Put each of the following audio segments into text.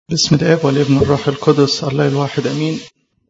بسم الآب والابن والروح القدس الله الواحد أمين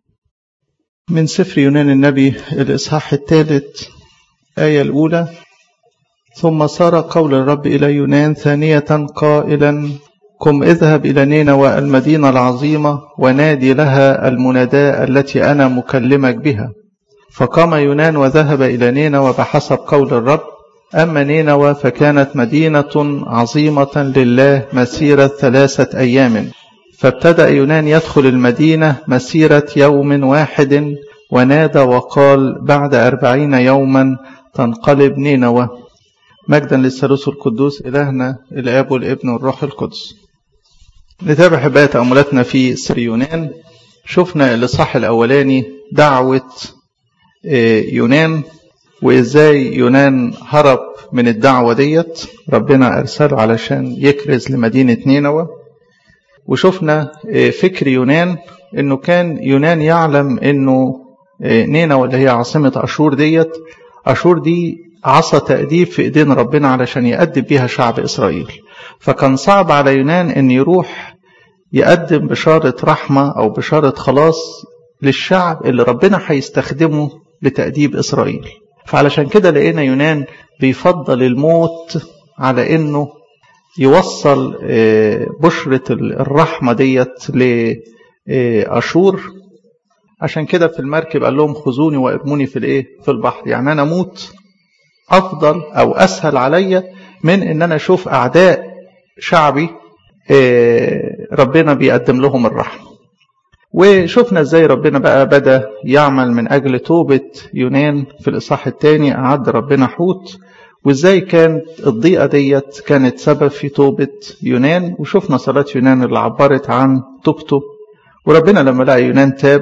من سفر يونان النبي الإصحاح الثالث آية الأولى ثم صار قول الرب إلى يونان ثانية قائلا قم اذهب إلى نينوى المدينة العظيمة ونادي لها المناداة التي أنا مكلمك بها فقام يونان وذهب إلى نينوى بحسب قول الرب أما نينوى فكانت مدينة عظيمة لله مسيرة ثلاثة أيام فابتدأ يونان يدخل المدينة مسيرة يوم واحد ونادى وقال بعد أربعين يوما تنقلب نينوى مجدا للثالوث القدوس إلهنا الآب والابن والروح القدس نتابع حباية تأملاتنا في سر يونان شفنا الإصحاح الأولاني دعوة يونان وإزاي يونان هرب من الدعوة ديت ربنا أرسله علشان يكرز لمدينة نينوى وشفنا فكر يونان انه كان يونان يعلم انه نينوى اللي هي عاصمة اشور ديت اشور دي عصا تأديب في ايدين ربنا علشان يأدب بيها شعب اسرائيل فكان صعب على يونان ان يروح يقدم بشارة رحمة او بشارة خلاص للشعب اللي ربنا هيستخدمه لتأديب اسرائيل فعلشان كده لقينا يونان بيفضل الموت على انه يوصل بشرة الرحمة ديت لأشور عشان كده في المركب قال لهم خذوني وارموني في الايه في البحر يعني انا اموت افضل او اسهل عليا من ان انا اشوف اعداء شعبي ربنا بيقدم لهم الرحمه وشفنا ازاي ربنا بقى بدا يعمل من اجل توبه يونان في الاصحاح الثاني اعد ربنا حوت وازاي كانت الضيقه ديت كانت سبب في توبه يونان وشفنا صلاه يونان اللي عبرت عن توبته وربنا لما لقى يونان تاب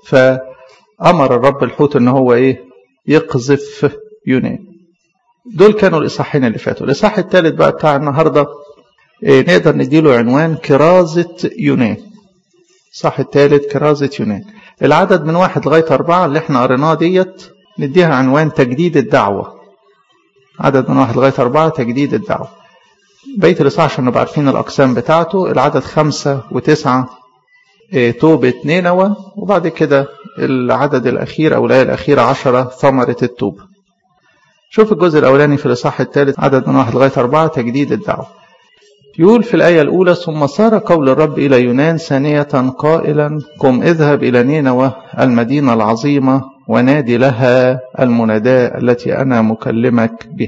فامر الرب الحوت ان هو ايه يقذف يونان دول كانوا الاصحاحين اللي فاتوا الاصحاح الثالث بقى بتاع النهارده إيه نقدر نديله عنوان كرازه يونان صح الثالث كرازه يونان العدد من واحد لغايه اربعه اللي احنا قريناه ديت نديها عنوان تجديد الدعوه عدد من واحد لغاية أربعة تجديد الدعوة بيت الإصحاح عشان نبقى عارفين الأقسام بتاعته العدد خمسة وتسعة توبة نينوى وبعد كده العدد الأخير أو الآية الأخيرة عشرة ثمرة التوبة شوف الجزء الأولاني في الإصحاح الثالث عدد من واحد لغاية أربعة تجديد الدعوة يقول في الآية الأولى ثم صار قول الرب إلى يونان ثانية قائلا قم اذهب إلى نينوى المدينة العظيمة ونادي لها المناداة التي أنا مكلمك بها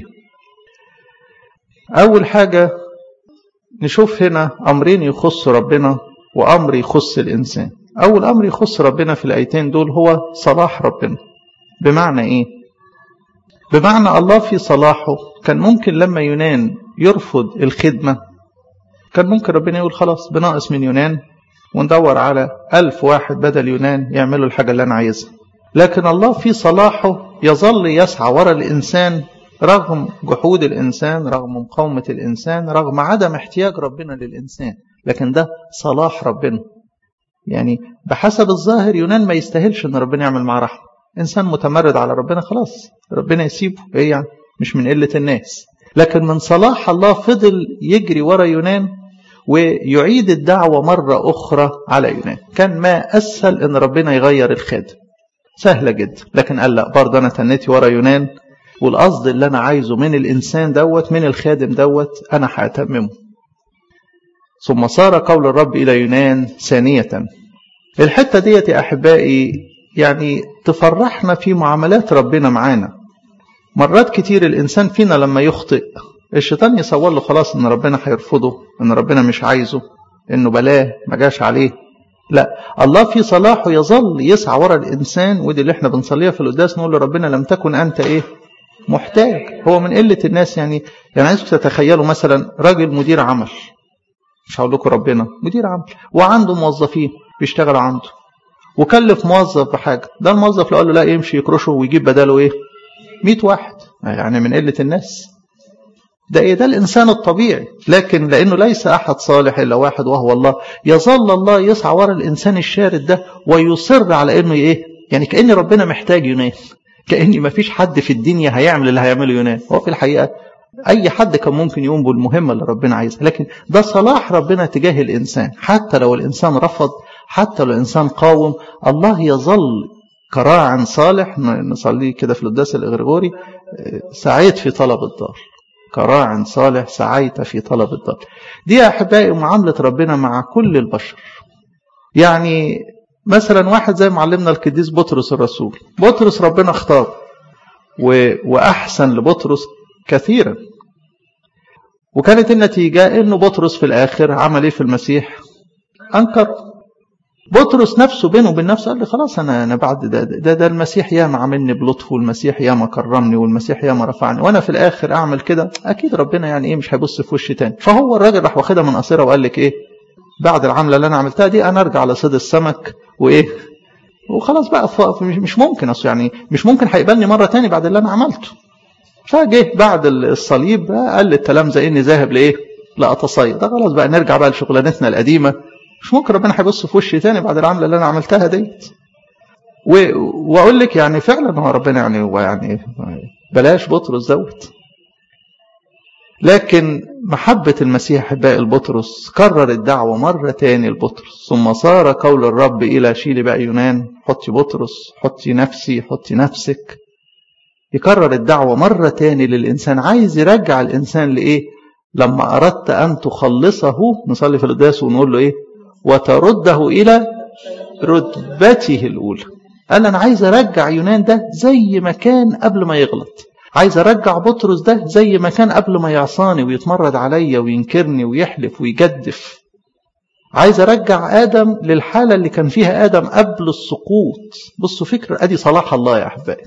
أول حاجة نشوف هنا أمرين يخص ربنا وأمر يخص الإنسان أول أمر يخص ربنا في الآيتين دول هو صلاح ربنا بمعنى إيه؟ بمعنى الله في صلاحه كان ممكن لما يونان يرفض الخدمة كان ممكن ربنا يقول خلاص بناقص من يونان وندور على ألف واحد بدل يونان يعملوا الحاجة اللي أنا عايزها لكن الله في صلاحه يظل يسعى وراء الإنسان رغم جحود الإنسان رغم مقاومة الإنسان رغم عدم احتياج ربنا للإنسان لكن ده صلاح ربنا يعني بحسب الظاهر يونان ما يستاهلش ان ربنا يعمل معاه رحمه انسان متمرد على ربنا خلاص ربنا يسيبه ايه يعني مش من قله الناس لكن من صلاح الله فضل يجري ورا يونان ويعيد الدعوه مره اخرى على يونان كان ما اسهل ان ربنا يغير الخادم سهلة جدا لكن قال لا برضه أنا تنيتي ورا يونان والقصد اللي أنا عايزه من الإنسان دوت من الخادم دوت أنا هأتممه ثم صار قول الرب إلى يونان ثانية الحتة ديت يا أحبائي يعني تفرحنا في معاملات ربنا معانا مرات كتير الإنسان فينا لما يخطئ الشيطان يصور له خلاص إن ربنا هيرفضه إن ربنا مش عايزه إنه بلاه ما جاش عليه لا الله في صلاحه يظل يسعى ورا الانسان ودي اللي احنا بنصليها في القداس نقول لربنا لم تكن انت ايه محتاج هو من قله الناس يعني يعني عايزكم تتخيلوا مثلا راجل مدير عمل مش هقول لكم ربنا مدير عمل وعنده موظفين بيشتغلوا عنده وكلف موظف بحاجه ده الموظف لو قال له لا يمشي يكرشه ويجيب بداله ايه 100 واحد يعني من قله الناس ده ايه ده الانسان الطبيعي لكن لانه ليس احد صالح الا واحد وهو الله يظل الله يسعى ورا الانسان الشارد ده ويصر على انه ايه يعني كان ربنا محتاج يونان كان ما فيش حد في الدنيا هيعمل اللي هيعمله يونان هو في الحقيقه اي حد كان ممكن يقوم بالمهمه اللي ربنا عايزها لكن ده صلاح ربنا تجاه الانسان حتى لو الانسان رفض حتى لو الانسان قاوم الله يظل كراع صالح نصليه كده في القداس الاغريغوري سعيت في طلب الدار كراع صالح سعيت في طلب الدار دي يا احبائي معامله ربنا مع كل البشر يعني مثلا واحد زي معلمنا القديس بطرس الرسول بطرس ربنا اختار و... واحسن لبطرس كثيرا وكانت النتيجه انه بطرس في الاخر عمل ايه في المسيح انكر بطرس نفسه بينه وبين نفسه قال لي خلاص انا انا بعد ده ده, ده المسيح ياما عاملني بلطفه والمسيح ياما كرمني والمسيح ياما رفعني وانا في الاخر اعمل كده اكيد ربنا يعني ايه مش هيبص في وشي تاني فهو الراجل راح واخدها من قصيره وقال لك ايه بعد العمله اللي انا عملتها دي انا ارجع لصيد السمك وايه وخلاص بقى مش ممكن اصل يعني مش ممكن هيقبلني مره تاني بعد اللي انا عملته فجه بعد الصليب قال للتلامذه اني ذاهب لايه؟ لاتصيد ده خلاص بقى نرجع بقى لشغلانتنا القديمه مش ممكن ربنا هيبص في وشي تاني بعد العمله اللي انا عملتها ديت و... واقول لك يعني فعلا هو ربنا يعني هو يعني بلاش بطرس دوت لكن محبة المسيح أحباء البطرس كرر الدعوة مرة تاني لبطرس ثم صار قول الرب إلى شيل بقى يونان حطي بطرس حطي نفسي حطي نفسك يكرر الدعوة مرة تاني للإنسان عايز يرجع الإنسان لإيه لما أردت أن تخلصه نصلي في القداس ونقول له إيه وترده إلى رتبته الأولى قال أنا عايز أرجع يونان ده زي ما كان قبل ما يغلط عايز أرجع بطرس ده زي ما كان قبل ما يعصاني ويتمرد عليا وينكرني ويحلف ويجدف عايز أرجع آدم للحالة اللي كان فيها آدم قبل السقوط بصوا فكرة أدي صلاح الله يا أحبائي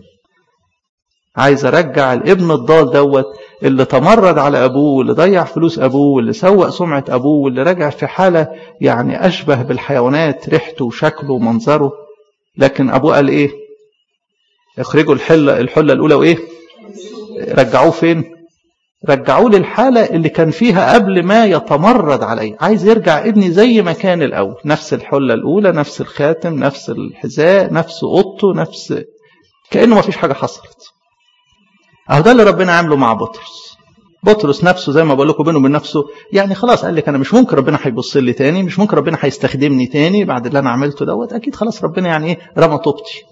عايز ارجع الابن الضال دوت اللي تمرد على ابوه واللي ضيع فلوس ابوه واللي سوق سمعه ابوه واللي رجع في حاله يعني اشبه بالحيوانات ريحته وشكله ومنظره لكن ابوه قال ايه اخرجوا الحله الحله الاولى وايه رجعوه فين رجعوه للحالة اللي كان فيها قبل ما يتمرد عليه عايز يرجع ابني زي ما كان الأول نفس الحلة الأولى نفس الخاتم نفس الحذاء نفس أوضته نفس كأنه ما فيش حاجة حصلت اهو ده اللي ربنا عامله مع بطرس بطرس نفسه زي ما بقول لكم بينه وبين نفسه يعني خلاص قال لك انا مش ممكن ربنا هيبص لي تاني مش ممكن ربنا هيستخدمني تاني بعد اللي انا عملته دوت اكيد خلاص ربنا يعني ايه رمى طوبتي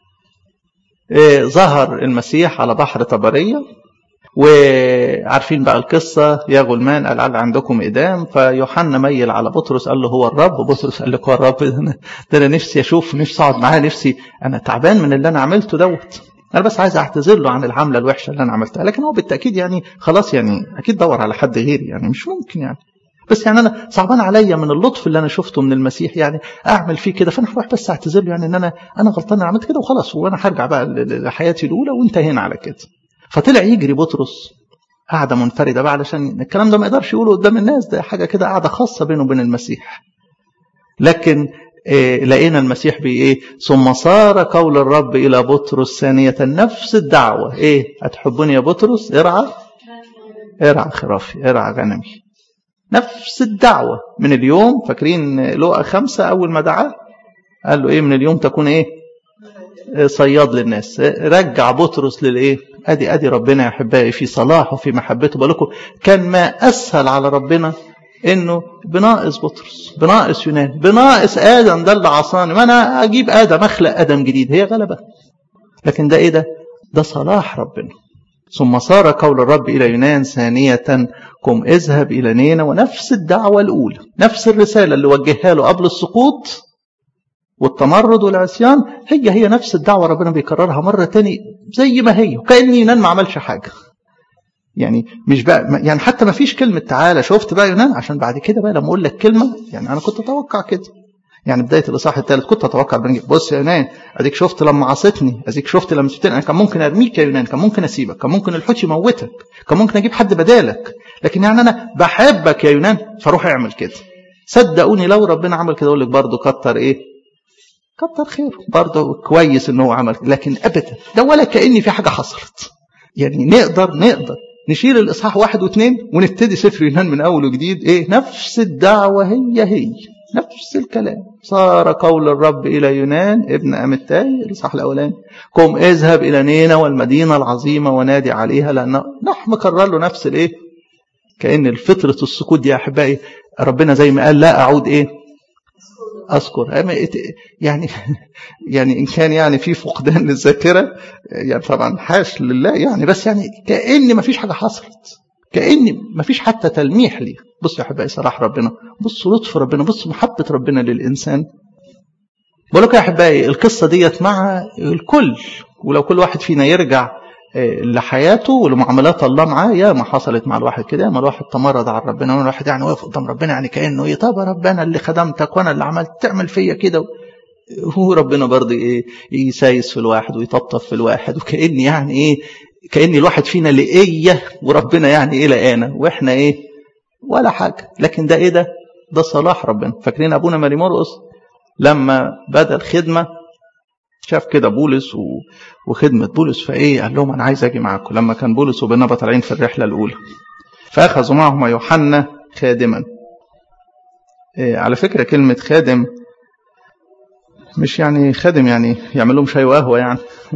إيه ظهر المسيح على بحر طبريه وعارفين بقى القصة يا غلمان قال على عندكم إدام فيوحنا ميل على بطرس قال له هو الرب بطرس قال له هو الرب ده أنا, ده أنا نفسي أشوف نفسي أقعد معاه نفسي أنا تعبان من اللي أنا عملته دوت انا بس عايز اعتذر له عن العمله الوحشه اللي انا عملتها لكن هو بالتاكيد يعني خلاص يعني اكيد دور على حد غيري يعني مش ممكن يعني بس يعني انا صعبان عليا من اللطف اللي انا شفته من المسيح يعني اعمل فيه كده فانا هروح بس اعتذر له يعني ان انا انا غلطان انا عملت كده وخلاص وانا هرجع بقى لحياتي الاولى وانتهينا على كده فطلع يجري بطرس قاعده منفرده بقى علشان الكلام ده ما يقدرش يقوله قدام الناس ده حاجه كده قاعده خاصه بينه وبين المسيح لكن إيه لقينا المسيح بإيه ثم صار قول الرب إلى بطرس ثانية نفس الدعوة إيه أتحبني يا بطرس ارعى ارعى خرافي ارعى غنمي نفس الدعوة من اليوم فاكرين لوقا خمسة أول ما دعاه قال له إيه من اليوم تكون إيه صياد للناس رجع بطرس للإيه أدي أدي ربنا يا أحبائي في صلاحه في محبته بقول لكم كان ما أسهل على ربنا انه بناقص بطرس بناقص يونان بناقص ادم ده اللي عصاني ما انا اجيب ادم اخلق ادم جديد هي غلبه لكن ده ايه ده ده صلاح ربنا ثم صار قول الرب الى يونان ثانيه قم اذهب الى نينا ونفس الدعوه الاولى نفس الرساله اللي وجهها له قبل السقوط والتمرد والعصيان هي هي نفس الدعوه ربنا بيكررها مره تاني زي ما هي وكان يونان ما عملش حاجه يعني مش بقى يعني حتى ما فيش كلمة تعالى شفت بقى يونان عشان بعد كده بقى لما أقول لك كلمة يعني أنا كنت أتوقع كده يعني بداية الإصحاح الثالث كنت أتوقع بنجي بص يا يونان أديك شفت لما عصيتني أديك شفت لما سبتني أنا كان ممكن أرميك يا يونان كان ممكن أسيبك كان ممكن الحوت يموتك كان ممكن أجيب حد بدالك لكن يعني أنا بحبك يا يونان فروح اعمل كده صدقوني لو ربنا عمل كده أقول لك برضه كتر إيه كتر خيره برضه كويس إن هو عمل لكن أبدا ده ولا كأني في حاجة حصلت يعني نقدر نقدر نشيل الإصحاح واحد واثنين ونبتدي سفر يونان من أول وجديد إيه نفس الدعوة هي هي نفس الكلام صار قول الرب إلى يونان ابن أمتاي الإصحاح الأولاني قم اذهب إلى نينا والمدينة العظيمة ونادي عليها لأن نحن مكرر له نفس الإيه كأن الفطرة السكوت دي يا أحبائي ربنا زي ما قال لا أعود إيه أذكر يعني يعني إن كان يعني في فقدان للذاكرة يعني طبعا حاش لله يعني بس يعني كأن ما فيش حاجة حصلت كأن ما فيش حتى تلميح ليه بص يا أحبائي صلاح ربنا بص لطف ربنا بص محبة ربنا للإنسان بقول لكم يا أحبائي القصة ديت مع الكل ولو كل واحد فينا يرجع لحياته ولمعاملات الله معاه يا ما حصلت مع الواحد كده ما الواحد تمرد على ربنا والواحد يعني واقف قدام ربنا يعني كانه ايه طب ربنا اللي خدمتك وانا اللي عملت تعمل فيا كده هو ربنا برضه ايه يسايس في الواحد ويطبطب في الواحد وكان يعني ايه كان الواحد فينا لقيه وربنا يعني ايه لقانا واحنا ايه ولا حاجه لكن ده ايه ده ده صلاح ربنا فاكرين ابونا ماري مرقس لما بدا الخدمه شاف كده بولس و... وخدمة بولس فإيه قال لهم أنا عايز أجي معاكم لما كان بولس وبرنابا طالعين في الرحلة الأولى فأخذوا معهما يوحنا خادما إيه على فكرة كلمة خادم مش يعني خادم يعني يعمل لهم شاي وقهوة يعني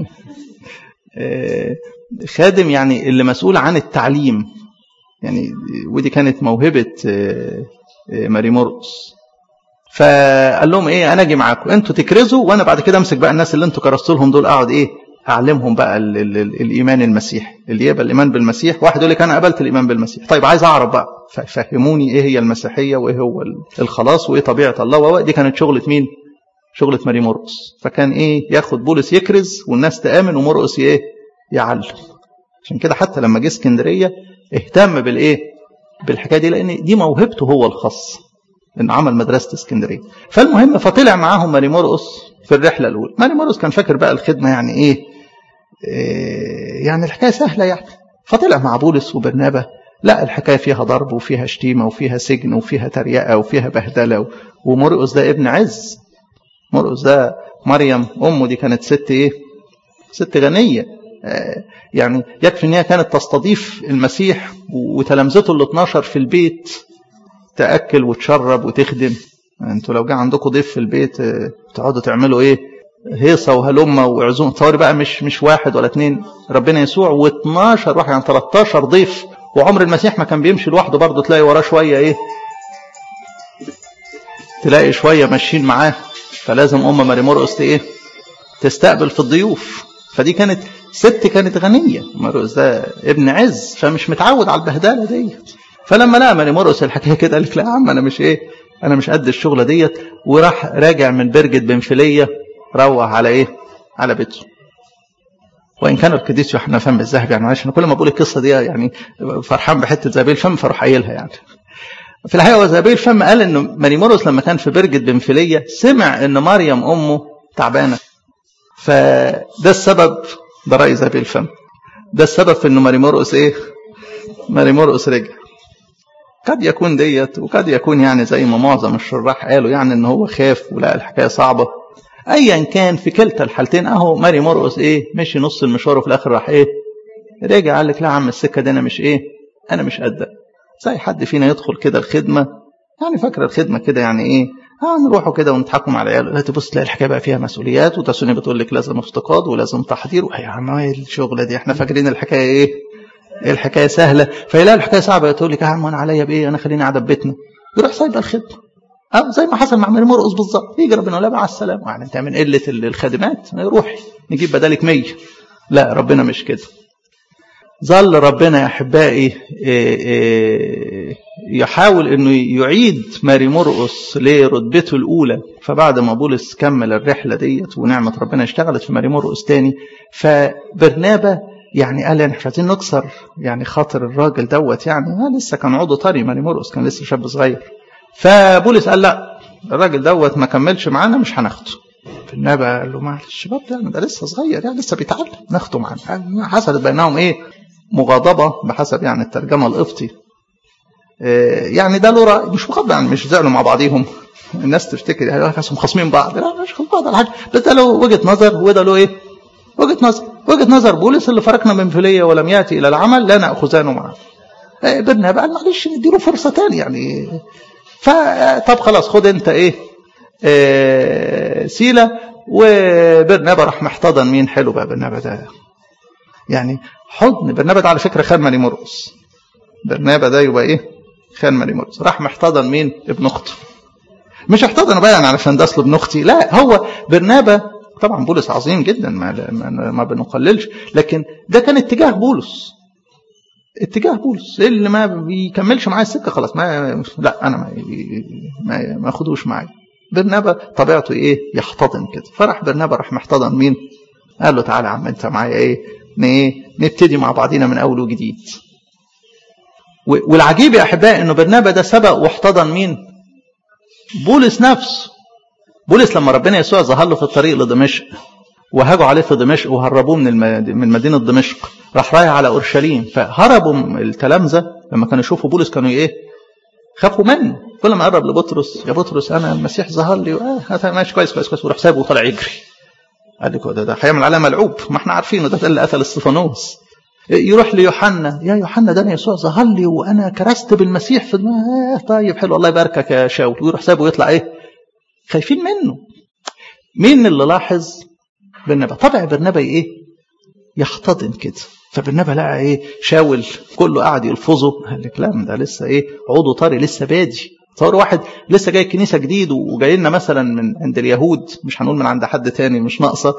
إيه خادم يعني اللي مسؤول عن التعليم يعني ودي كانت موهبة إيه ماري مرقس فقال لهم ايه انا اجي معاكم انتوا تكرزوا وانا بعد كده امسك بقى الناس اللي انتوا كرستوا لهم دول اقعد ايه اعلمهم بقى ال ال ال الايمان المسيحي اللي يقبل الايمان بالمسيح واحد يقول لك انا قبلت الايمان بالمسيح طيب عايز اعرف بقى فهموني ايه هي المسيحيه وايه هو الخلاص وايه طبيعه الله دي كانت شغله مين شغله ماري مرقس فكان ايه ياخد بولس يكرز والناس تامن ومرقس ايه يعلم عشان كده حتى لما جه اسكندريه اهتم بالايه بالحكايه دي لان دي موهبته هو الخاصه انه عمل مدرسه اسكندريه فالمهم فطلع معاهم ماري مرقس في الرحله الاولى ماري مرقس كان فاكر بقى الخدمه يعني ايه, إيه يعني الحكايه سهله يعني فطلع مع بولس وبرنابا لا الحكايه فيها ضرب وفيها شتيمه وفيها سجن وفيها تريقه وفيها بهدله ومرقس ده ابن عز مرقس ده مريم امه دي كانت ست ايه ست غنيه يعني يكفي ان هي كانت تستضيف المسيح وتلامذته ال 12 في البيت تاكل وتشرب وتخدم انتوا لو جه عندكم ضيف في البيت تقعدوا تعملوا ايه هيصه وهلمه وعزوم تصوري بقى مش مش واحد ولا اثنين ربنا يسوع و12 واحد يعني 13 ضيف وعمر المسيح ما كان بيمشي لوحده برضه تلاقي وراه شويه ايه تلاقي شويه ماشيين معاه فلازم ام ماري مرقس ايه تستقبل في الضيوف فدي كانت ست كانت غنيه مرقس ده ابن عز فمش متعود على البهدله دي فلما لقى ماري مرقس الحكايه كده قال لك لا يا عم انا مش ايه انا مش قد الشغله ديت وراح راجع من برجة بنفليه روح على ايه على بيته وان كان القديس يوحنا فم الذهب يعني معلش انا كل ما بقول القصه دي يعني فرحان بحته زبيب الفم فاروح قايلها يعني في الحقيقه هو زبيب الفم قال انه ماري مرقس لما كان في برجة بنفليه سمع ان مريم امه تعبانه فده السبب ده راي زبيب الفم ده السبب في انه ماري مرقس ايه ماري مرقس رجع قد يكون ديت وقد يكون يعني زي ما معظم الشراح قالوا يعني ان هو خاف ولقى الحكايه صعبه ايا كان في كلتا الحالتين اهو ماري مرقس ايه مشي نص المشوار وفي الاخر راح ايه رجع قال لك لا يا عم السكه دي انا مش ايه انا مش قدها زي حد فينا يدخل كده الخدمه يعني فاكره الخدمه كده يعني ايه اه نروحوا كده ونضحكوا مع العيال لا تبص تلاقي الحكايه بقى فيها مسؤوليات وتسوني بتقول لك لازم افتقاد ولازم تحضير يا عم ايه الشغله دي احنا فاكرين الحكايه ايه الحكايه سهله فيلاقي الحكايه صعبه تقول لك يا عم انا عليا بايه انا خليني قاعده في بيتنا يروح سايب الخدمه اه زي ما حصل مع ماري مرقس بالظبط يجي ربنا لا مع السلامه يعني انت من قله الخادمات روحي نجيب بدالك 100 لا ربنا مش كده ظل ربنا يا احبائي يحاول انه يعيد ماري مرقس لرتبته الاولى فبعد ما بولس كمل الرحله ديت ونعمه ربنا اشتغلت في ماري مرقس تاني فبرنابا يعني قال احنا مش عايزين نكسر يعني خاطر الراجل دوت يعني آه لسه كان عضو طري ماري مرقس كان لسه شاب صغير فبولس قال لا الراجل دوت ما كملش معانا مش هناخده برنابا قال له معلش الشباب ده ده لسه صغير يعني لسه بيتعلم ناخده معانا حصلت بينهم ايه مغاضبه بحسب يعني الترجمه القبطي إيه يعني ده له راي مش مغاضبه يعني مش زعلوا مع بعضيهم الناس تفتكر يعني هم خاصمين بعض لا مش خاصمين بعض ولا حاجه بس ده له وجهه نظر وده له ايه وجهه نظر وجهه نظر بولس اللي فرقنا من فيليه ولم ياتي الى العمل لا ناخذانه معه إيه برنابا قال معلش نديله فرصه ثانيه يعني فطب خلاص خد انت ايه آه سيلة وبرنابا راح محتضن مين حلو بقى برنابا ده يعني حضن برنابا ده على فكرة خان مالي مرقص برنابا ده يبقى ايه خان مالي مرقص راح محتضن مين ابن اخته مش احتضن بقى يعني علشان ده اصل ابن اختي لا هو برنابا طبعا بولس عظيم جدا ما, ما بنقللش لكن ده كان اتجاه بولس اتجاه بولس اللي ما بيكملش معايا السكه خلاص ما لا انا ما ما, ما اخدوش معايا برنابا طبيعته ايه يحتضن كده فراح برنابا راح محتضن مين قال له تعالى يا عم انت معايا ايه ايه نبتدي مع بعضينا من اول وجديد والعجيب يا احبائي انه برنابا ده سبق واحتضن مين بولس نفسه بولس لما ربنا يسوع ظهر له في الطريق لدمشق وهاجوا عليه في دمشق وهربوه من من مدينه دمشق راح رايح على اورشليم فهربوا التلامذه لما كانوا يشوفوا بولس كانوا ايه خافوا منه كل ما قرب لبطرس يا بطرس انا المسيح ظهر لي اه ماشي كويس كويس كويس وراح سابه وطلع يجري قال لك ده ده هيعمل عليه ملعوب ما احنا عارفينه ده اللي قتل استفانوس يروح ليوحنا يا يوحنا ده انا يسوع ظهر لي وانا كرست بالمسيح في دماغي آه طيب حلو الله يباركك يا شاول ويروح سابه ويطلع ايه خايفين منه مين اللي لاحظ برنابا طبع برنابا ايه يحتضن كده فبرنابا لقى ايه شاول كله قاعد يلفظه قال لك لا ده لسه ايه عضو طري لسه بادي تصور واحد لسه جاي الكنيسه جديد وجاي لنا مثلا من عند اليهود مش هنقول من عند حد تاني مش ناقصه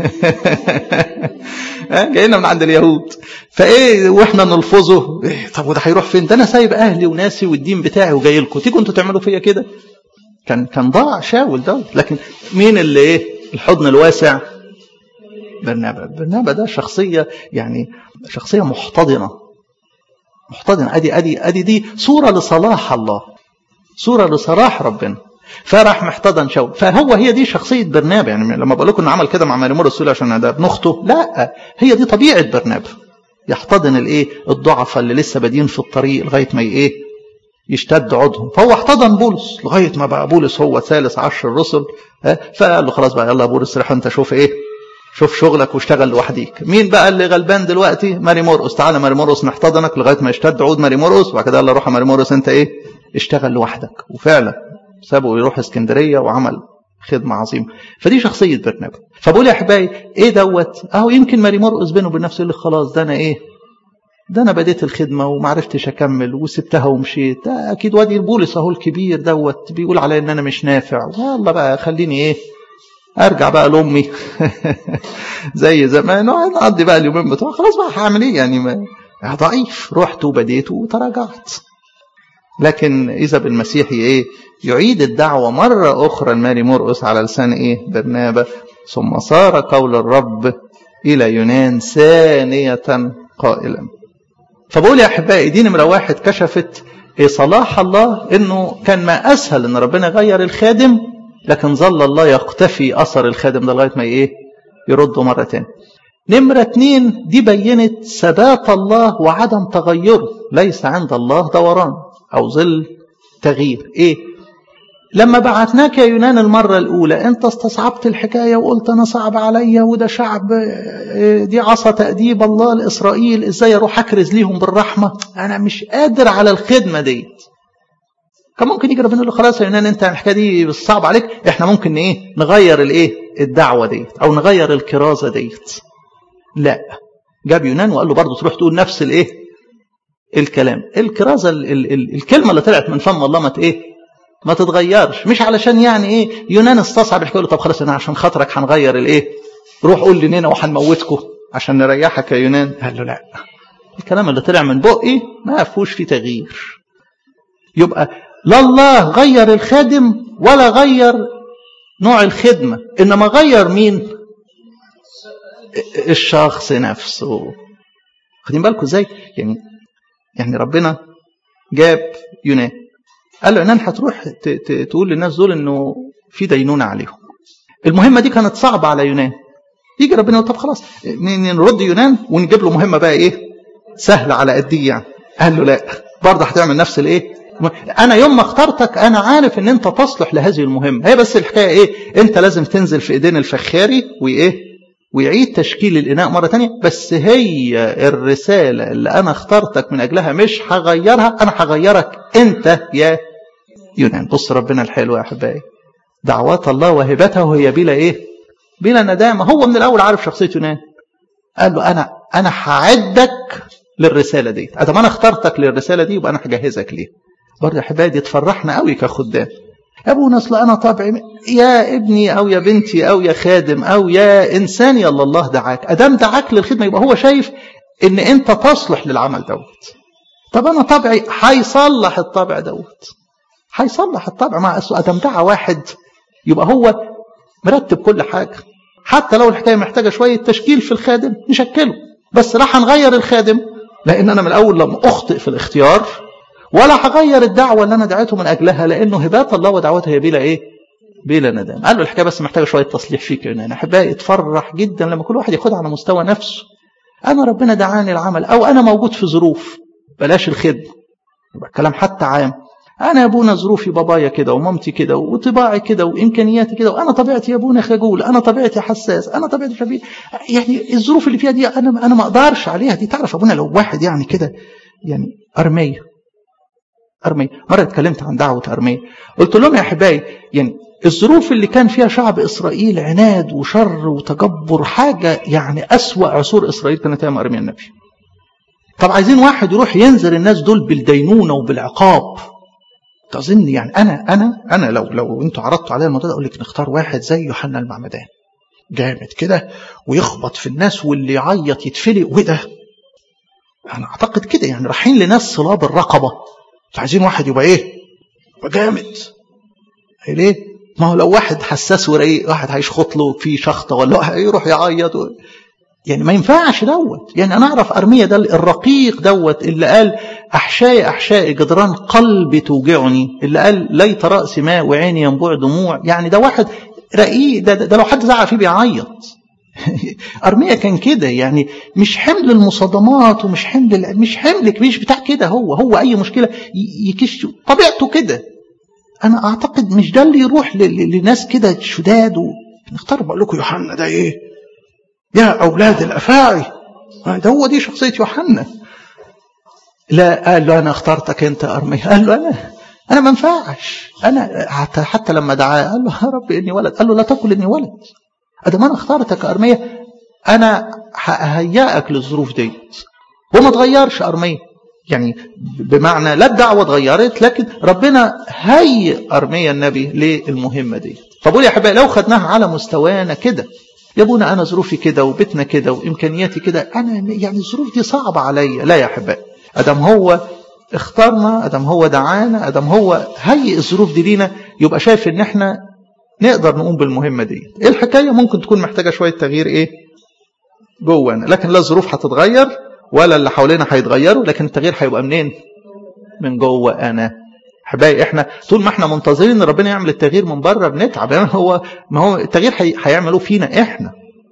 جاي لنا من عند اليهود فايه واحنا نلفظه إيه طب وده هيروح فين ده انا سايب اهلي وناسي والدين بتاعي وجاي لكم تيجوا انتوا تعملوا فيا كده كان كان ضاع شاول ده لكن مين اللي ايه الحضن الواسع برنابا برنابا ده شخصيه يعني شخصيه محتضنه محتضنه ادي ادي ادي دي صوره لصلاح الله صوره لصلاح ربنا فراح محتضن شاول فهو هي دي شخصيه برنابا يعني لما بقول لكم انه عمل كده مع مريم الرسول عشان ده ابن اخته لا هي دي طبيعه برنابا يحتضن الايه الضعفاء اللي لسه بادين في الطريق لغايه ما ايه يشتد عودهم فهو احتضن بولس لغايه ما بقى بولس هو ثالث عشر الرسل فقال له خلاص بقى يلا يا بولس روح انت شوف ايه شوف شغلك واشتغل لوحديك مين بقى اللي غلبان دلوقتي ماري مرقس تعالى ماري مرقس نحتضنك لغايه ما يشتد عود ماري مرقس وبعد كده يلا روح يا ماري مرقس انت ايه اشتغل لوحدك وفعلا سابه يروح اسكندريه وعمل خدمة عظيمة فدي شخصية برنابا فبقول يا أحبائي إيه دوت أهو يمكن ماري مرقس بينه وبين نفسه يقول لك خلاص ده أنا إيه ده أنا بديت الخدمة وما عرفتش أكمل وسبتها ومشيت ده أكيد وادي البولس أهو الكبير دوت بيقول علي إن أنا مش نافع يلا بقى خليني إيه ارجع بقى لامي زي زمان نقضي بقى اليومين بتوع خلاص بقى هعمل ايه يعني ما ضعيف رحت وبديت وتراجعت لكن اذا بالمسيح ايه يعيد الدعوه مره اخرى لماري مرقس على لسان ايه برنابا ثم صار قول الرب الى يونان ثانيه قائلا فبقول يا احبائي دي نمره واحد كشفت إيه صلاح الله انه كان ما اسهل ان ربنا يغير الخادم لكن ظل الله يقتفي أثر الخادم ده لغاية ما إيه يرده مرة تاني نمرة اتنين دي بينت ثبات الله وعدم تغيره ليس عند الله دوران أو ظل تغيير إيه لما بعتناك يا يونان المرة الأولى أنت استصعبت الحكاية وقلت أنا صعب عليا وده شعب دي عصا تأديب الله لإسرائيل إزاي أروح أكرز ليهم بالرحمة أنا مش قادر على الخدمة ديت كان ممكن يجي ربنا يقول له خلاص يا يونان انت الحكايه دي صعب عليك احنا ممكن ايه نغير الايه الدعوه ديت او نغير الكرازه ديت لا جاب يونان وقال له برضه تروح تقول نفس الايه الكلام الكرازه ال ال ال الكلمه اللي طلعت من فم الله ما ايه ما تتغيرش مش علشان يعني ايه يونان استصعب الحكايه له طب خلاص انا عشان خاطرك هنغير الايه روح قول لنينا وهنموتكم عشان نريحك يا يونان قال له لا الكلام اللي طلع من بقي ما فيهوش فيه تغيير يبقى لا الله غير الخادم ولا غير نوع الخدمة إنما غير مين الشخص نفسه خدين بالكم ازاي يعني يعني ربنا جاب يونان قال له يونان هتروح تقول للناس دول انه في دينونة عليهم المهمة دي كانت صعبة على يونان يجي ربنا يقول طب خلاص نرد يونان ونجيب له مهمة بقى ايه سهلة على قد يعني قال له لا برضه هتعمل نفس الايه انا يوم ما اخترتك انا عارف ان انت تصلح لهذه المهمه هي بس الحكايه ايه انت لازم تنزل في ايدين الفخاري وايه ويعيد تشكيل الاناء مره تانية بس هي الرساله اللي انا اخترتك من اجلها مش هغيرها انا هغيرك انت يا يونان بص ربنا الحلو يا أحبائي دعوات الله وهبته هي بلا إيه بلا ندامة هو من الأول عارف شخصية يونان قال له أنا أنا هعدك للرسالة دي أدام أنا اخترتك للرسالة دي يبقى أنا هجهزك ليه برضه يا أحبائي دي تفرحنا قوي كخدام أبونا أصل أنا طبعي يا ابني أو يا بنتي أو يا خادم أو يا إنسان يلا الله دعاك أدام دعاك للخدمة يبقى هو شايف إن أنت تصلح للعمل دوت طب أنا طبعي هيصلح الطبع دوت هيصلح الطبع مع أسوأ أدام دعا واحد يبقى هو مرتب كل حاجة حتى لو الحكاية محتاجة شوية تشكيل في الخادم نشكله بس راح نغير الخادم لأن أنا من الأول لم أخطئ في الاختيار ولا هغير الدعوة اللي أنا دعيته من أجلها لأنه هبات الله ودعوتها هي بلا إيه؟ بلا ندم قال له الحكاية بس محتاجة شوية تصليح فيك يعني أنا أحبائي اتفرح جدا لما كل واحد ياخدها على مستوى نفسه أنا ربنا دعاني العمل أو أنا موجود في ظروف بلاش الخدمة يبقى الكلام حتى عام أنا يا أبونا ظروفي بابايا كده ومامتي كده وطباعي كده وإمكانياتي كده وأنا طبيعتي يا أبونا خجول أنا طبيعتي حساس أنا طبيعتي شبيه يعني الظروف اللي فيها دي أنا أنا ما أقدرش عليها دي تعرف أبونا لو واحد يعني كده يعني أرمية أرمية مرة اتكلمت عن دعوة أرمية قلت لهم يا أحبائي يعني الظروف اللي كان فيها شعب إسرائيل عناد وشر وتجبر حاجة يعني أسوأ عصور إسرائيل كانت أيام أرميا النبي طب عايزين واحد يروح ينزل الناس دول بالدينونة وبالعقاب تظن يعني أنا أنا أنا لو لو أنتوا عرضتوا عليا الموضوع ده أقول لك نختار واحد زي يوحنا المعمدان جامد كده ويخبط في الناس واللي يعيط يتفلق وده أنا أعتقد كده يعني رايحين لناس صلاب الرقبة فعايزين واحد يبقى إيه؟ يبقى جامد ليه؟ ما هو لو واحد حساس ورقيق واحد هيشخط له في شخطة ولا يروح يعيط و... يعني ما ينفعش دوت يعني أنا أعرف أرمية ده الرقيق دوت اللي قال أحشائي أحشائي جدران قلبي توجعني اللي قال ليت رأسي ماء وعيني ينبوع دموع يعني ده واحد رقيق ده, ده, ده لو حد زعق فيه بيعيط أرمية كان كده يعني مش حمل المصادمات ومش حمل مش حمل مش بتاع كده هو هو أي مشكلة يكش طبيعته كده أنا أعتقد مش ده اللي يروح لناس كده شداد نختار بقول لكم يوحنا ده إيه يا أولاد الأفاعي ده هو دي شخصية يوحنا لا قال له أنا اخترتك أنت أرمية قال له أنا أنا ما ينفعش أنا حتى, حتى لما دعاه قال له يا رب إني ولد قال له لا تقل إني ولد أدام أنا اخترتك أرمية أنا ههيئك للظروف ديت وما تغيرش أرمية يعني بمعنى لا الدعوة اتغيرت لكن ربنا هيئ أرمية النبي للمهمة دي فبقول يا حبايبي لو خدناها على مستوانا كده يا ابونا انا ظروفي كده وبيتنا كده وامكانياتي كده انا يعني الظروف دي صعبه عليا لا يا احبائي ادم هو اختارنا ادم هو دعانا ادم هو هيئ الظروف دي لينا يبقى شايف ان احنا نقدر نقوم بالمهمه دي ايه الحكايه ممكن تكون محتاجه شويه تغيير ايه جوانا لكن لا الظروف هتتغير ولا اللي حوالينا هيتغيروا لكن التغيير هيبقى منين من جوه انا حبايبي احنا طول ما احنا منتظرين ان ربنا يعمل التغيير من بره بنتعب يعني هو ما هو التغيير هيعملوه فينا احنا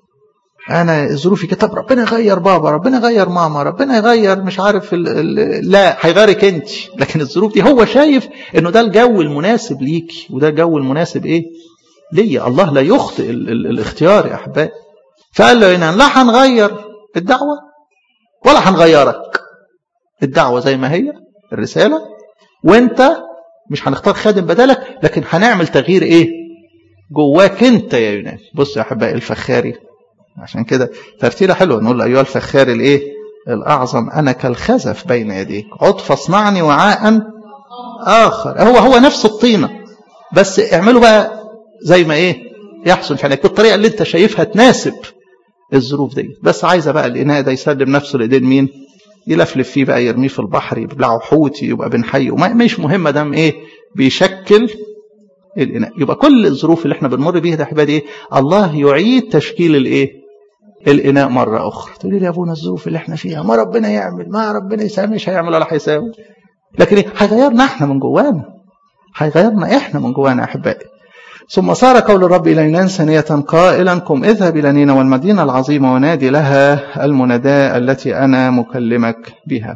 انا ظروفي كده طب ربنا يغير بابا ربنا يغير ماما ربنا يغير مش عارف ال ال لا هيغيرك انت لكن الظروف دي هو شايف انه ده الجو المناسب ليكي وده الجو المناسب ايه ليا الله لا يخطئ ال ال الاختيار يا احبائي فقال له هنا لا هنغير الدعوه ولا هنغيرك الدعوه زي ما هي الرساله وانت مش هنختار خادم بدلك لكن هنعمل تغيير ايه جواك انت يا يونان بص يا احبائي الفخاري عشان كده ترتيله حلوه نقول ايها الفخاري الايه الاعظم انا كالخزف بين يديك عد فاصنعني وعاء اخر هو هو نفس الطينه بس اعملوا بقى زي ما ايه يحسن في عينيك بالطريقه اللي انت شايفها تناسب الظروف دي بس عايزه بقى الاناء ده يسلم نفسه لايدين مين يلفلف فيه بقى يرميه في البحر يبلعه حوت يبقى بن حي مش مهم دام ايه بيشكل الاناء يبقى كل الظروف اللي احنا بنمر بيها ده احبادي ايه الله يعيد تشكيل الايه الاناء مره اخرى تقولي لي يا ابونا الظروف اللي احنا فيها ما ربنا يعمل ما ربنا يسامح مش هيعمل ولا هيساوي لكن ايه هيغيرنا احنا من جوانا هيغيرنا احنا من جوانا يا احبائي ثم صار قول الرب إلى يونان ثانية قائلا قم اذهب إلى نينوى والمدينة العظيمة ونادي لها المناداة التي أنا مكلمك بها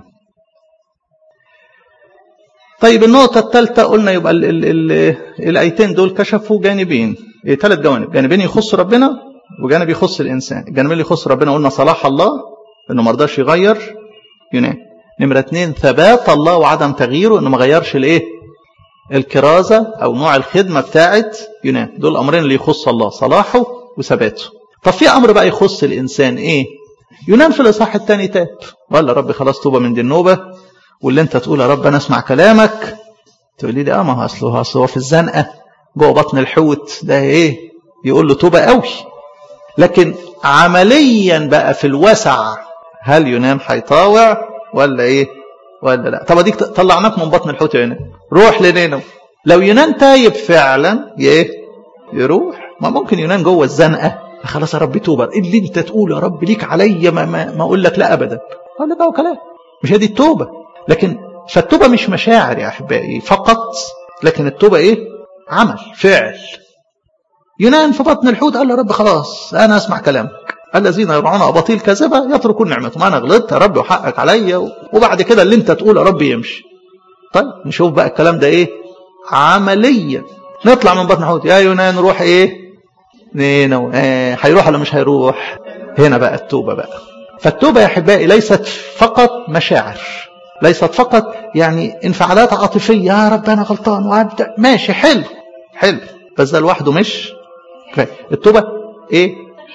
طيب النقطة الثالثة قلنا يبقى ال ال ال الآيتين دول كشفوا جانبين إيه ثلاث جوانب جانبين يخص ربنا وجانب يخص الإنسان الجانب اللي يخص ربنا قلنا صلاح الله إنه ما رضاش يغير يونان نمرة اثنين ثبات الله وعدم تغييره إنه ما غيرش الإيه الكرازة أو نوع الخدمة بتاعت يونان دول الأمرين اللي يخص الله صلاحه وثباته طب في أمر بقى يخص الإنسان إيه يونان في الإصحاح الثاني تاب قال ربي خلاص توبة من دي النوبة واللي أنت تقول يا رب أنا أسمع كلامك تقولي لي اه ما هو اصله اصل هو في الزنقه جوه بطن الحوت ده ايه يقول له توبه قوي لكن عمليا بقى في الوسع هل يونان هيطاوع ولا ايه ولا لا طب اديك طلعناك من بطن الحوت يا يونان روح لنينو لو يونان تايب فعلا ايه يروح ما ممكن يونان جوه الزنقه خلاص يا رب توبه ايه اللي انت تقول يا رب ليك عليا ما, ما, ما اقول لك لا ابدا اقول لك هو كلام مش هي دي التوبه لكن فالتوبه مش مشاعر يا احبائي فقط لكن التوبه ايه عمل فعل يونان في بطن الحوت قال له رب خلاص انا اسمع كلامك الذين يرعون اباطيل كاذبه يتركون نعمتهم انا غلطت يا رب وحقك عليا وبعد كده اللي انت تقوله يا رب يمشي طيب نشوف بقى الكلام ده ايه عمليا نطلع من بطن الحوت يا يونان روح ايه نينو ايه هيروح ولا مش هيروح هنا بقى التوبه بقى فالتوبه يا احبائي ليست فقط مشاعر ليست فقط يعني انفعالات عاطفيه يا رب انا غلطان وابدا ماشي حلو حلو بس ده لوحده مش كفايه التوبه ايه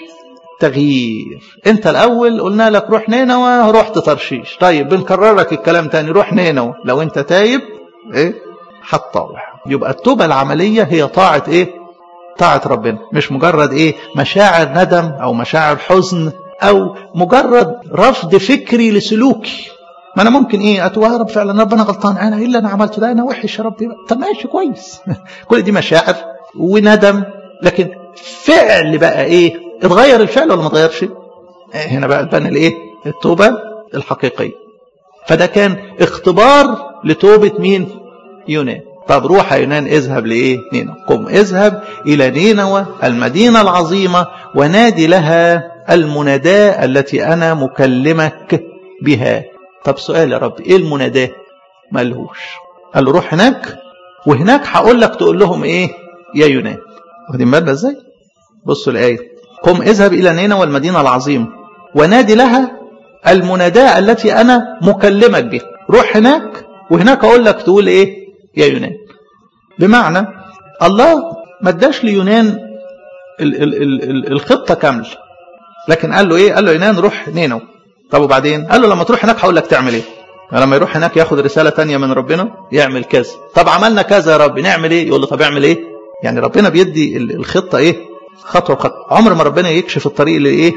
تغيير انت الاول قلنا لك روح نينوى رحت ترشيش طيب بنكرر لك الكلام تاني روح نينوى لو انت تايب ايه هتطاوع يبقى التوبه العمليه هي طاعه ايه طاعه ربنا مش مجرد ايه مشاعر ندم او مشاعر حزن او مجرد رفض فكري لسلوكي ما انا ممكن ايه اتوهرب فعلا ربنا غلطان انا ايه اللي انا عملته ده انا وحش يا ربي طب ماشي كويس كل دي مشاعر وندم لكن فعل بقى ايه اتغير الفعل ولا ما اتغيرش هنا بقى تبان الايه التوبه الحقيقيه فده كان اختبار لتوبه مين يونان طب روح يا يونان اذهب لايه نينوى قم اذهب الى نينوى المدينه العظيمه ونادي لها المناداه التي انا مكلمك بها طب سؤال يا رب ايه المناداه ملهوش قال له روح هناك وهناك هقول لك تقول لهم ايه يا يونان واخدين بالنا ازاي بصوا الايه قم اذهب الى نينوى والمدينه العظيمه ونادي لها المناداه التي انا مكلمك بها روح هناك وهناك اقول لك تقول ايه يا يونان بمعنى الله ما اداش ليونان ال ال ال ال الخطه كامله لكن قال له ايه قال له يونان روح نينوى طب وبعدين قال له لما تروح هناك هقول لك تعمل ايه لما يروح هناك ياخد رسالة تانية من ربنا يعمل كذا طب عملنا كذا يا رب نعمل ايه يقول له طب اعمل ايه يعني ربنا بيدي الخطة ايه خطوة بخطوة عمر ما ربنا يكشف الطريق لايه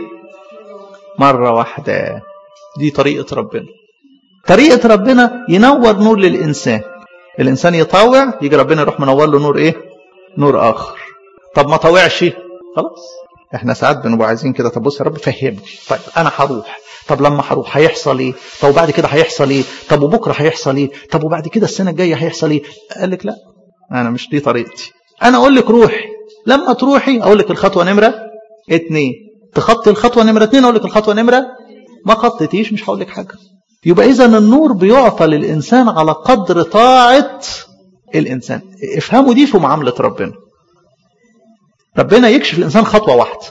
مرة واحدة دي طريقة ربنا طريقة ربنا ينور نور للإنسان الإنسان يطاوع يجي ربنا يروح منور له نور ايه نور آخر طب ما طاوعش خلاص احنا ساعات بنبقى عايزين كده طب بص يا رب فهمني طيب انا هروح طب لما هروح هيحصل ايه طب وبعد كده هيحصل ايه طب وبكره هيحصل ايه طب وبعد كده السنه الجايه هيحصل ايه قال لك لا انا مش دي طريقتي انا اقول لك روحي لما تروحي اقول لك الخطوه نمره اتنين تخطي الخطوه نمره اتنين اقول لك الخطوه نمره ما خطيتيش مش هقول لك حاجه يبقى اذا النور بيعطى للانسان على قدر طاعه الانسان افهموا دي في معامله ربنا ربنا يكشف الانسان خطوه واحده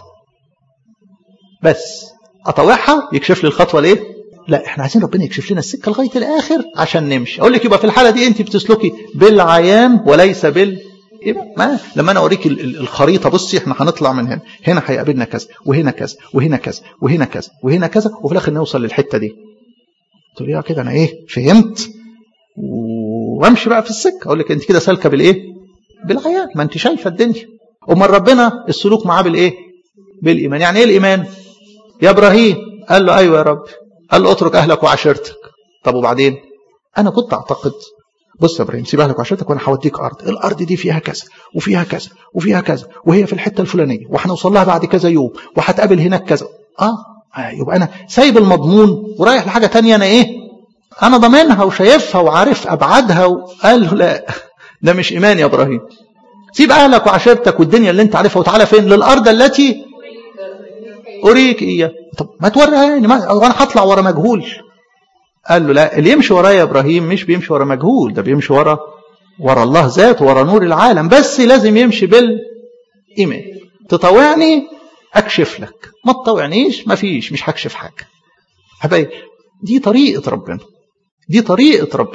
بس اطوعها يكشف لي الخطوه ليه لا احنا عايزين ربنا يكشف لنا السكه لغايه الاخر عشان نمشي اقول لك يبقى في الحاله دي انت بتسلكي بالعيان وليس بال ما لما انا اوريك الخريطه بصي احنا هنطلع من هنا هنا هيقابلنا كذا وهنا كذا وهنا كذا وهنا كذا وهنا كذا وفي الاخر نوصل للحته دي تقول لي كده انا ايه فهمت وامشي بقى في السكه اقول لك انت كده سالكه بالايه بالعيان ما انت شايفه الدنيا امال ربنا السلوك معاه بالايه بالايمان يعني ايه الايمان يا ابراهيم قال له ايوه يا رب قال له اترك اهلك وعشيرتك طب وبعدين انا كنت اعتقد بص يا ابراهيم سيب اهلك وعشيرتك وانا هوديك ارض الارض دي فيها كذا وفيها كذا وفيها كذا وهي في الحته الفلانيه وهنوصل لها بعد كذا يوم وهتقابل هناك كذا اه يبقى انا سايب المضمون ورايح لحاجه تانية انا ايه انا ضامنها وشايفها وعارف ابعادها وقال له لا ده مش ايمان يا ابراهيم سيب اهلك وعشيرتك والدنيا اللي انت عارفها وتعالى فين للارض التي أريك إياه طب ما توريها يعني ما وأنا هطلع ورا مجهول قال له لا اللي يمشي ورايا يا إبراهيم مش بيمشي ورا مجهول ده بيمشي ورا ورا الله ذاته ورا نور العالم بس لازم يمشي بالإيمان تطوعني أكشف لك ما تطوعنيش ما فيش مش هكشف حاجة حبايبي دي طريقة ربنا دي طريقة ربنا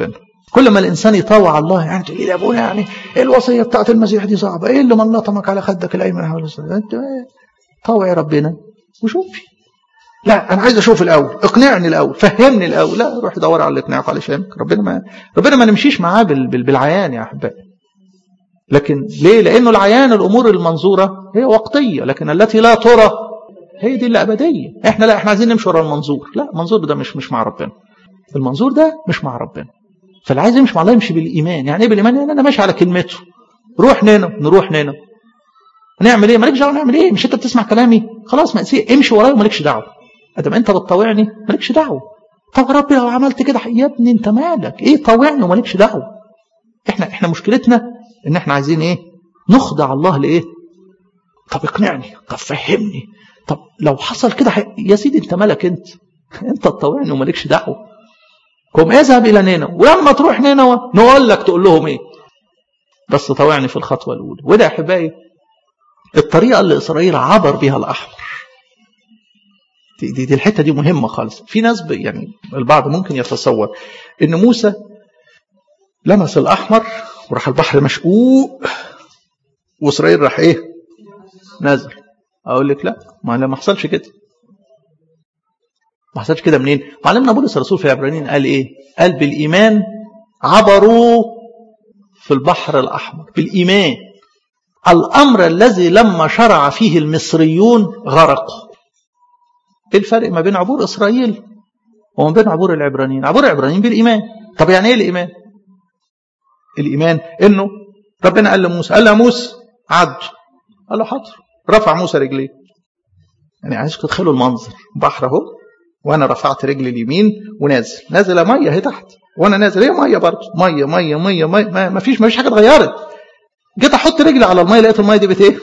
كل ما الانسان يطاوع الله يعني تقول لي يا ابونا يعني ايه الوصيه بتاعت المسيح دي صعبه ايه اللي منطمك على خدك الايمن انت طاوعي ربنا وشوفي لا انا عايز اشوف الاول اقنعني الاول فهمني الاول لا روح دور على اللي يقنعك على شامك ربنا ما ربنا ما نمشيش معاه بالعيان يا احبائي لكن ليه لانه العيان الامور المنظوره هي وقتيه لكن التي لا ترى هي دي اللي ابديه احنا لا احنا عايزين نمشي ورا المنظور لا المنظور ده مش مش مع ربنا المنظور ده مش مع ربنا فاللي عايز يمشي مع الله يمشي بالايمان يعني ايه بالايمان يعني انا ماشي على كلمته روح نينا نروح نينا هنعمل ايه مالكش دعوه نعمل ايه مش انت بتسمع كلامي خلاص ما امشي ورايا ومالكش دعوه ادام انت بتطوعني مالكش دعوه طب ربي لو عملت كده يا ابني انت مالك ايه طوعني ومالكش دعوه احنا احنا مشكلتنا ان احنا عايزين ايه نخضع الله لايه طب اقنعني طب فهمني طب لو حصل كده يا سيدي انت مالك انت انت تطوعني ومالكش دعوه قم اذهب الى نينوى ولما تروح نينوى نقول لك تقول لهم ايه بس طوعني في الخطوه الاولى وده يا احبائي الطريقه اللي اسرائيل عبر بها الاحمر دي, دي, دي الحته دي مهمه خالص في ناس يعني البعض ممكن يتصور ان موسى لمس الاحمر وراح البحر مشقوق واسرائيل راح ايه نازل اقول لك لا ما ما حصلش كده ما حصلش كده منين معلمنا بولس الرسول في العبرانيين قال ايه قال بالايمان عبروا في البحر الاحمر بالايمان الامر الذي لما شرع فيه المصريون غرقوا ايه الفرق ما بين عبور اسرائيل وما بين عبور العبرانيين عبور العبرانيين بالايمان طب يعني ايه الايمان الايمان انه ربنا قال لموسى قال له موسى عد قال له حاضر رفع موسى رجليه يعني عايزكم تتخيلوا المنظر بحر اهو وانا رفعت رجلي اليمين ونازل نازله ميه اهي تحت وانا نازل هي ميه برضه ميه ميه ميه ميه ما فيش ما فيش حاجه اتغيرت جيت احط رجلي على الميه لقيت الميه دي بت ايه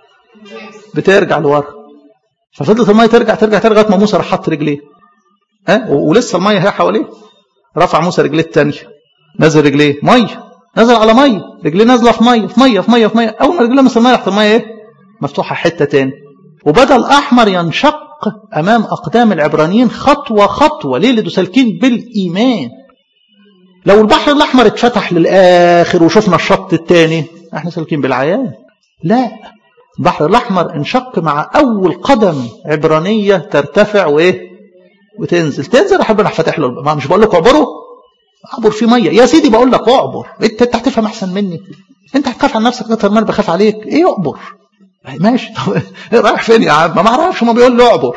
بترجع لورا ففضلت الميه ترجع ترجع ترجع لغايه ما موسى راح حط رجليه ها ولسه الميه هي حواليه رفع موسى رجليه الثانيه نزل رجليه ميه نزل على ميه رجليه نازله في ميه في ميه في ميه في ميه اول ما رجليه مثل الميه راحت الميه ايه مفتوحه حته تاني وبدا الاحمر ينشق امام اقدام العبرانيين خطوه خطوه ليه اللي سالكين بالايمان لو البحر الاحمر اتفتح للاخر وشفنا الشط الثاني احنا سالكين بالعيان لا البحر الاحمر انشق مع اول قدم عبرانيه ترتفع وايه وتنزل تنزل راح ربنا فاتح له ما مش بقول لك اعبروا اعبر في ميه يا سيدي بقول لك اعبر انت انت هتفهم احسن مني انت هتخاف عن نفسك اكتر ما انا بخاف عليك ايه اعبر ماشي طب رايح فين يا عم ما اعرفش ما بيقول له اعبر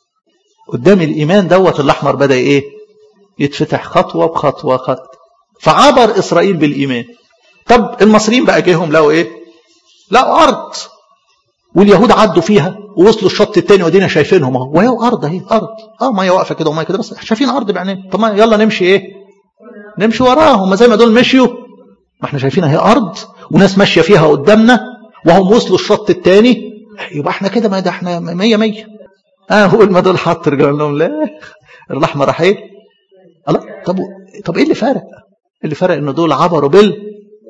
قدام الايمان دوت الاحمر بدا ايه يتفتح خطوه بخطوه خطوه فعبر اسرائيل بالايمان طب المصريين بقى جيهم لقوا ايه لقوا ارض واليهود عدوا فيها ووصلوا الشط الثاني ودينا شايفينهم اهو وهي ارض اهي ارض اه ميه واقفه كده وميه كده بس شايفين ارض بعينينا طب ما يلا نمشي ايه نمشي وراهم زي ما دول مشيوا ما احنا شايفين اهي ارض وناس ماشيه فيها قدامنا وهم وصلوا الشط الثاني يبقى احنا كده ما ده احنا 100 100 اه اول ما دول حط رجال لهم لا الاحمر راح ايه الله طب طب ايه اللي فرق اللي فرق ان دول عبروا بال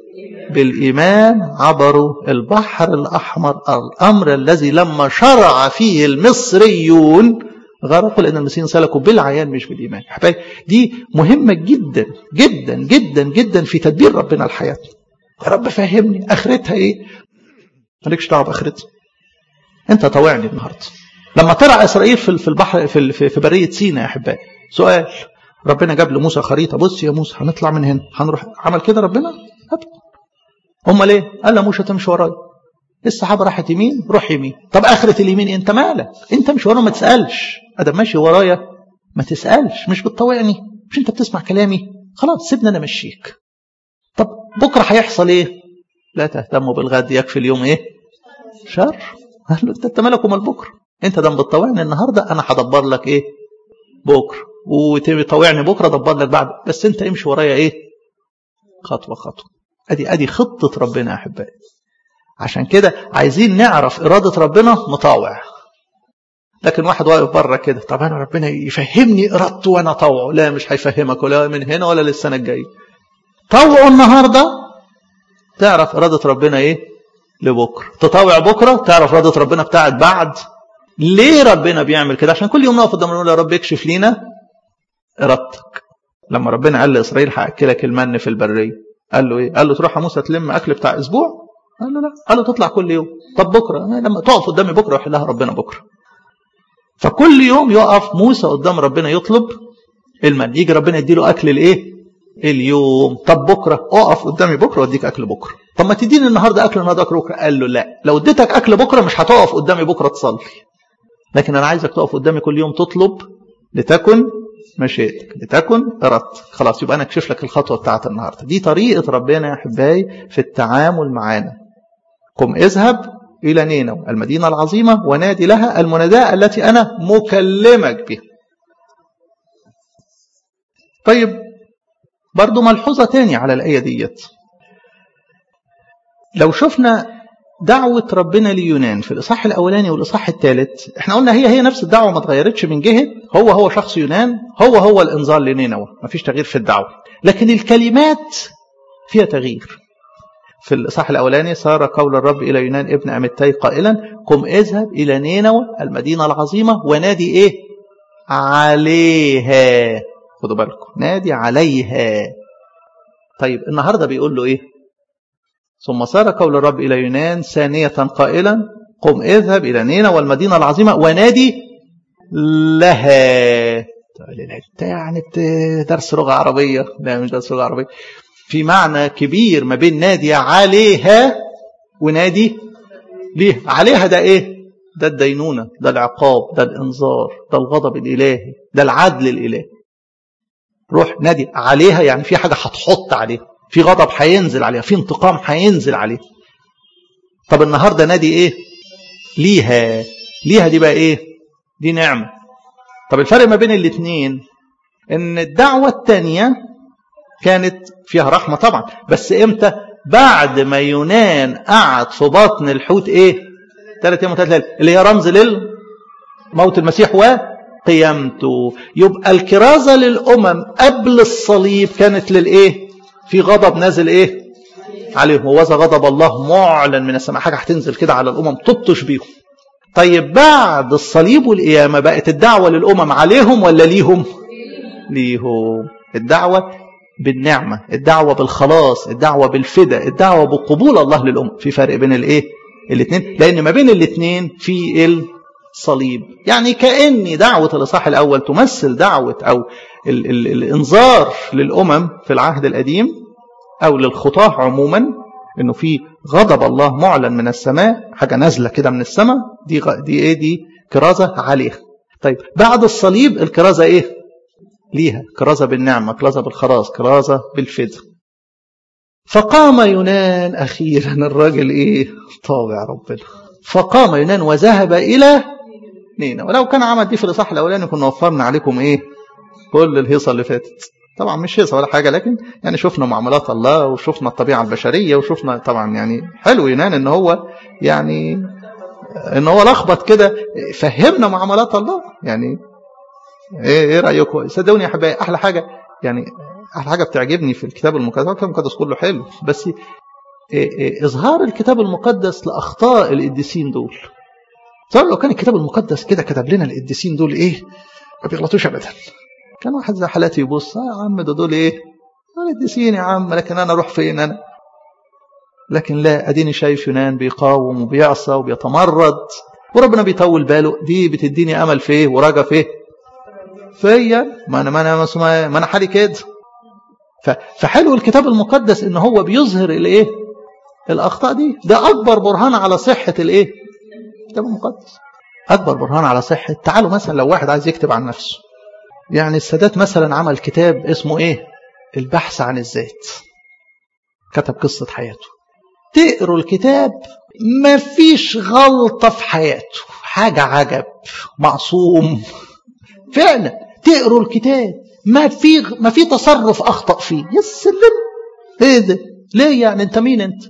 بالايمان عبروا البحر الاحمر الامر الذي لما شرع فيه المصريون غرقوا لان المصريين سلكوا بالعيان مش بالايمان حبايبي دي مهمه جدا جدا جدا جدا في تدبير ربنا الحياه يا رب فهمني اخرتها ايه مالكش دعوه باخرتها انت طوعني النهارده لما طلع اسرائيل في البحر في في بريه سينا يا احبائي سؤال ربنا جاب لموسى خريطه بص يا موسى هنطلع من هنا هنروح عمل كده ربنا ابدا هم ليه قال له موسى تمشي ورايا السحابه راحت يمين روح يمين طب اخره اليمين انت مالك انت مش ورايا ما تسالش ادم ماشي ورايا ما تسالش مش بتطوعني مش انت بتسمع كلامي خلاص سيبني انا امشيك طب بكره هيحصل ايه لا تهتموا بالغد يكفي اليوم ايه شر قال له انت مالك ومال بكره انت دم بتطوعني النهارده انا هدبر لك ايه بكره وتطوعني بكره ادبر لك بعد بس انت امشي ورايا ايه خطوه خطوه ادي ادي خطه ربنا يا احبائي عشان كده عايزين نعرف اراده ربنا مطاوع لكن واحد واقف بره كده طب انا ربنا يفهمني ارادته وانا طوعه لا مش هيفهمك ولا من هنا ولا للسنه الجايه طوعه النهارده تعرف اراده ربنا ايه لبكره تطوع بكره تعرف اراده ربنا بتاعت بعد ليه ربنا بيعمل كده عشان كل يوم نقف قدام نقول يا رب اكشف لينا ارادتك لما ربنا قال لاسرائيل هاكلك المن في البريه قال له ايه قال له تروح يا موسى تلم اكل بتاع اسبوع قال له لا قال له تطلع كل يوم طب بكره أنا لما تقف قدامي بكره يحلها ربنا بكره فكل يوم يقف موسى قدام ربنا يطلب المن يجي ربنا يديله اكل الايه اليوم طب بكره اقف قدامي بكره واديك اكل بكره طب ما تديني النهارده اكل النهارده اكل بكره قال له لا لو اديتك اكل بكره مش هتقف قدامي بكره تصلي لكن انا عايزك تقف قدامي كل يوم تطلب لتكن مشيئتك لتكن ارادتك خلاص يبقى انا اكشف لك الخطوه بتاعت النهارده دي طريقه ربنا يا احبائي في التعامل معانا قم اذهب الى نينو المدينه العظيمه ونادي لها المناداه التي انا مكلمك بها طيب برضو ملحوظه تاني على الايه ديت لو شفنا دعوة ربنا ليونان في الإصحاح الأولاني والإصحاح الثالث احنا قلنا هي هي نفس الدعوة ما اتغيرتش من جهة هو هو شخص يونان هو هو الإنذار لنينوى ما فيش تغيير في الدعوة لكن الكلمات فيها تغيير في الإصحاح الأولاني صار قول الرب إلى يونان ابن أمتي قائلا قم اذهب إلى نينوى المدينة العظيمة ونادي إيه عليها خدوا بالكم نادي عليها طيب النهاردة بيقول له إيه ثم صار قول الرب إلى يونان ثانية قائلا قم اذهب إلى نينا والمدينة العظيمة ونادي لها انت يعني درس لغة عربية لا مش درس لغة عربية في معنى كبير ما بين نادي عليها ونادي ليه عليها ده ايه ده الدينونة ده العقاب ده الانذار ده الغضب الالهي ده العدل الالهي روح نادي عليها يعني في حاجة هتحط عليها في غضب هينزل عليها في انتقام هينزل عليها طب النهارده نادي ايه ليها ليها دي بقى ايه دي نعمه طب الفرق ما بين الاثنين ان الدعوه الثانيه كانت فيها رحمه طبعا بس امتى بعد ما يونان قعد في بطن الحوت ايه ثلاث ايام وثلاث ليالي اللي هي رمز للموت المسيح وقيامته يبقى الكرازه للامم قبل الصليب كانت للايه في غضب نازل ايه عليهم ووذا غضب الله معلن من السماء حاجه هتنزل كده على الامم تبطش بيهم طيب بعد الصليب والقيامه بقت الدعوه للامم عليهم ولا ليهم ليهم الدعوه بالنعمه الدعوه بالخلاص الدعوه بالفدا الدعوه بقبول الله للامم في فرق بين الايه الاثنين لان ما بين الاثنين في الصليب يعني كان دعوه الاصحاح الاول تمثل دعوه او ال ال الانذار للامم في العهد القديم او للخطاه عموما انه في غضب الله معلن من السماء حاجه نازله كده من السماء دي دي ايه دي كرازه عليها طيب بعد الصليب الكرازه ايه ليها كرازه بالنعمه كرازه بالخلاص كرازه بالفدا فقام يونان اخيرا الراجل ايه طاوع ربنا فقام يونان وذهب الى نينا ولو كان عمل دي في الاصحاح الاولاني كنا وفرنا عليكم ايه كل الهيصه اللي فاتت طبعا مش هيصه ولا حاجه لكن يعني شفنا معاملات الله وشفنا الطبيعه البشريه وشفنا طبعا يعني حلو يونان ان هو يعني ان هو لخبط كده فهمنا معاملات الله يعني ايه ايه رايكم صدقوني يا حبايبي احلى حاجه يعني احلى حاجه بتعجبني في الكتاب المقدس الكتاب المقدس كله حلو بس إيه إيه اظهار الكتاب المقدس لاخطاء القديسين دول صار لو كان الكتاب المقدس كده كتب لنا القديسين دول ايه ما بيغلطوش ابدا كان واحد زي حالاتي يبص آه يا عم ده دول ايه القديسين يا عم لكن انا اروح فين انا لكن لا اديني شايف يونان بيقاوم وبيعصى وبيتمرد وربنا بيطول باله دي بتديني امل في ايه ورجا في ايه فيا ما انا ما انا ما انا حالي كده فحلو الكتاب المقدس ان هو بيظهر الايه الاخطاء دي ده اكبر برهان على صحه الايه الكتاب المقدس اكبر برهان على صحه تعالوا مثلا لو واحد عايز يكتب عن نفسه يعني السادات مثلا عمل كتاب اسمه ايه البحث عن الذات كتب قصه حياته تقروا الكتاب ما فيش غلطه في حياته حاجه عجب معصوم فعلا تقروا الكتاب ما في ما في تصرف اخطا فيه يا سلم ايه ده ليه يعني انت مين انت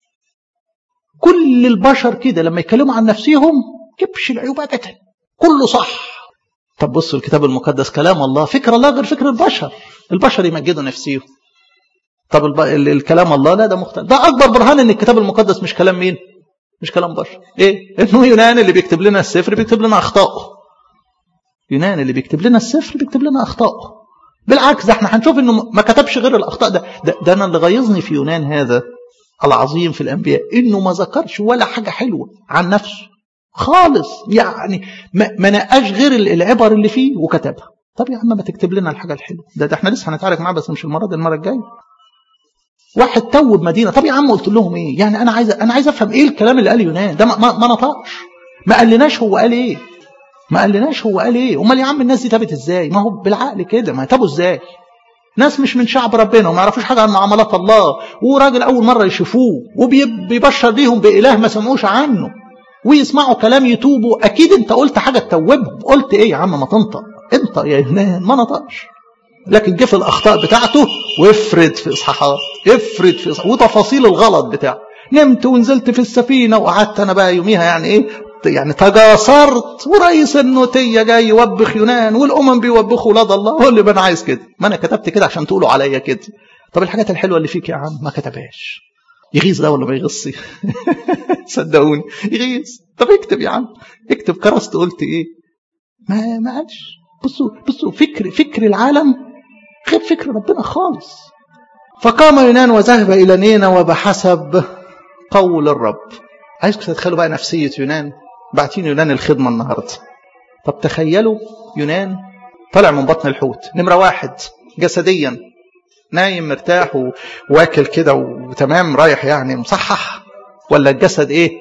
كل البشر كده لما يتكلموا عن نفسهم كبش العيوب ابدا كله صح طب بصوا الكتاب المقدس كلام الله فكر الله غير فكر البشر البشر يمجدوا نفسيهم طب الب... الكلام الله لا ده مختلف ده اكبر برهان ان الكتاب المقدس مش كلام مين مش كلام بشر ايه انه يونان اللي بيكتب لنا السفر بيكتب لنا اخطائه يونان اللي بيكتب لنا السفر بيكتب لنا اخطائه بالعكس ده احنا هنشوف انه ما كتبش غير الاخطاء ده ده, ده انا اللي غيظني في يونان هذا العظيم في الانبياء انه ما ذكرش ولا حاجه حلوه عن نفسه خالص يعني ما, ما نقاش غير العبر اللي فيه وكتبها طب يا عم ما تكتب لنا الحاجه الحلوه ده, ده احنا لسه هنتعارك معاه بس مش المره دي المره الجايه واحد توب مدينه طب يا عم قلت لهم ايه يعني انا عايز انا عايز افهم ايه الكلام اللي قاله يونان ده ما, ما, ما نطقش ما قالناش هو قال ايه ما قالناش هو قال ايه امال يا عم الناس دي تابت ازاي ما هو بالعقل كده ما تابوا ازاي ناس مش من شعب ربنا وما يعرفوش حاجه عن معاملات الله وراجل اول مره يشوفوه وبيبشر ليهم باله ما سمعوش عنه ويسمعوا كلام يتوبوا اكيد انت قلت حاجه تتوبهم قلت ايه يا عم ما تنطق انطق يا يونان ما نطقش لكن جه في الاخطاء بتاعته وافرد في اصحاحات افرد في إصحاحات وتفاصيل الغلط بتاعه نمت ونزلت في السفينه وقعدت انا بقى يوميها يعني ايه يعني تجاسرت ورئيس النوتية جاي يوبخ يونان والأمم بيوبخوا ولاد الله هو اللي أنا عايز كده ما أنا كتبت كده عشان تقولوا عليا كده طب الحاجات الحلوة اللي فيك يا عم ما كتبهاش يغيظ ده ولا ما يغيظش صدقوني يغيظ طب اكتب يا عم اكتب كرست قلت ايه ما ما قالش بصوا بصوا فكر فكر العالم غير فكر ربنا خالص فقام يونان وذهب إلى نينا وبحسب قول الرب عايزكم تتخيلوا بقى نفسية يونان بعتين يونان الخدمة النهاردة طب تخيلوا يونان طلع من بطن الحوت نمرة واحد جسديا نايم مرتاح واكل كده وتمام رايح يعني مصحح ولا الجسد ايه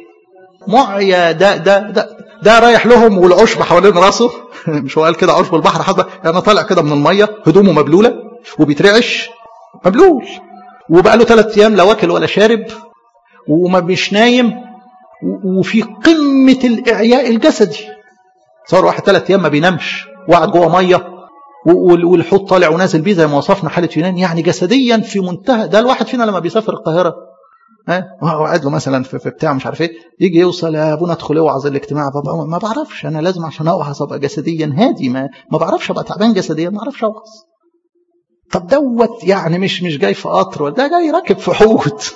معيا ده ده ده ده رايح لهم والعشب حوالين راسه مش هو قال كده عشب البحر حبه يعني طالع كده من الميه هدومه مبلوله وبيترعش مبلول وبقى له ثلاث ايام لا واكل ولا شارب وما مش نايم وفي قمه الاعياء الجسدي صار واحد ثلاث ايام ما بينامش وقعد جوه ميه والحوت طالع ونازل بيه زي ما وصفنا حاله يونان يعني جسديا في منتهى ده الواحد فينا لما بيسافر القاهره ها هو قاعد له مثلا في, في بتاع مش عارف ايه يجي يوصل يا ابونا ادخل اوعظ الاجتماع بابا ما بعرفش انا لازم عشان اوعظ ابقى جسديا هادي ما ما بعرفش ابقى تعبان جسديا ما اعرفش اوعظ طب دوت يعني مش مش جاي في قطر ولا ده جاي راكب في حوت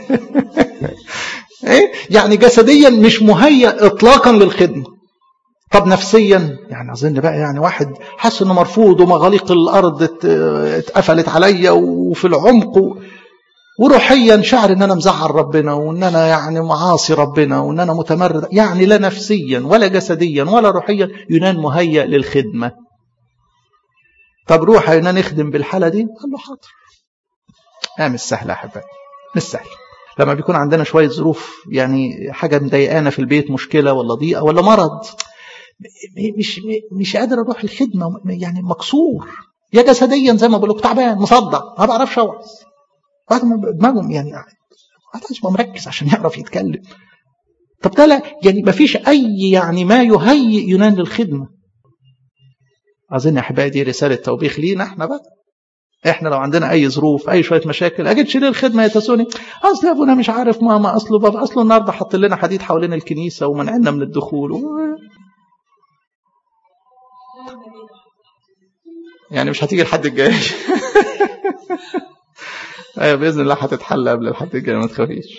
ايه يعني جسديا مش مهيأ اطلاقا للخدمه طب نفسيا يعني اظن بقى يعني واحد حاسس انه مرفوض ومغاليق الارض اتقفلت عليا وفي العمق وروحيا شعر ان انا مزعل ربنا وان انا يعني معاصي ربنا وان انا متمرد يعني لا نفسيا ولا جسديا ولا روحيا يونان مهيأ للخدمه طب روح يا يونان اخدم بالحاله دي قال له حاضر اه مش سهله يا احبائي مش سهل لما بيكون عندنا شويه ظروف يعني حاجه مضايقانا في البيت مشكله ولا ضيقه ولا مرض مش مش قادر اروح الخدمه يعني مكسور يا جسديا زي ما بقول لك تعبان مصدع ما بعرفش اوعظ بعد ما دماغهم يعني محتاج مركز عشان يعرف يتكلم طب ده لا يعني ما فيش اي يعني ما يهيئ يونان للخدمه اظن يا احبائي دي رساله توبيخ لينا احنا بقى احنا لو عندنا اي ظروف اي شويه مشاكل اجدش ليه الخدمه يا تسوني اصل يا ابونا مش عارف ماما اصله بابا اصله النهارده حط لنا حديد حوالين الكنيسه ومنعنا من الدخول و... يعني مش هتيجي الحد الجاي ايوه باذن الله هتتحل قبل الحد الجاي ما تخافيش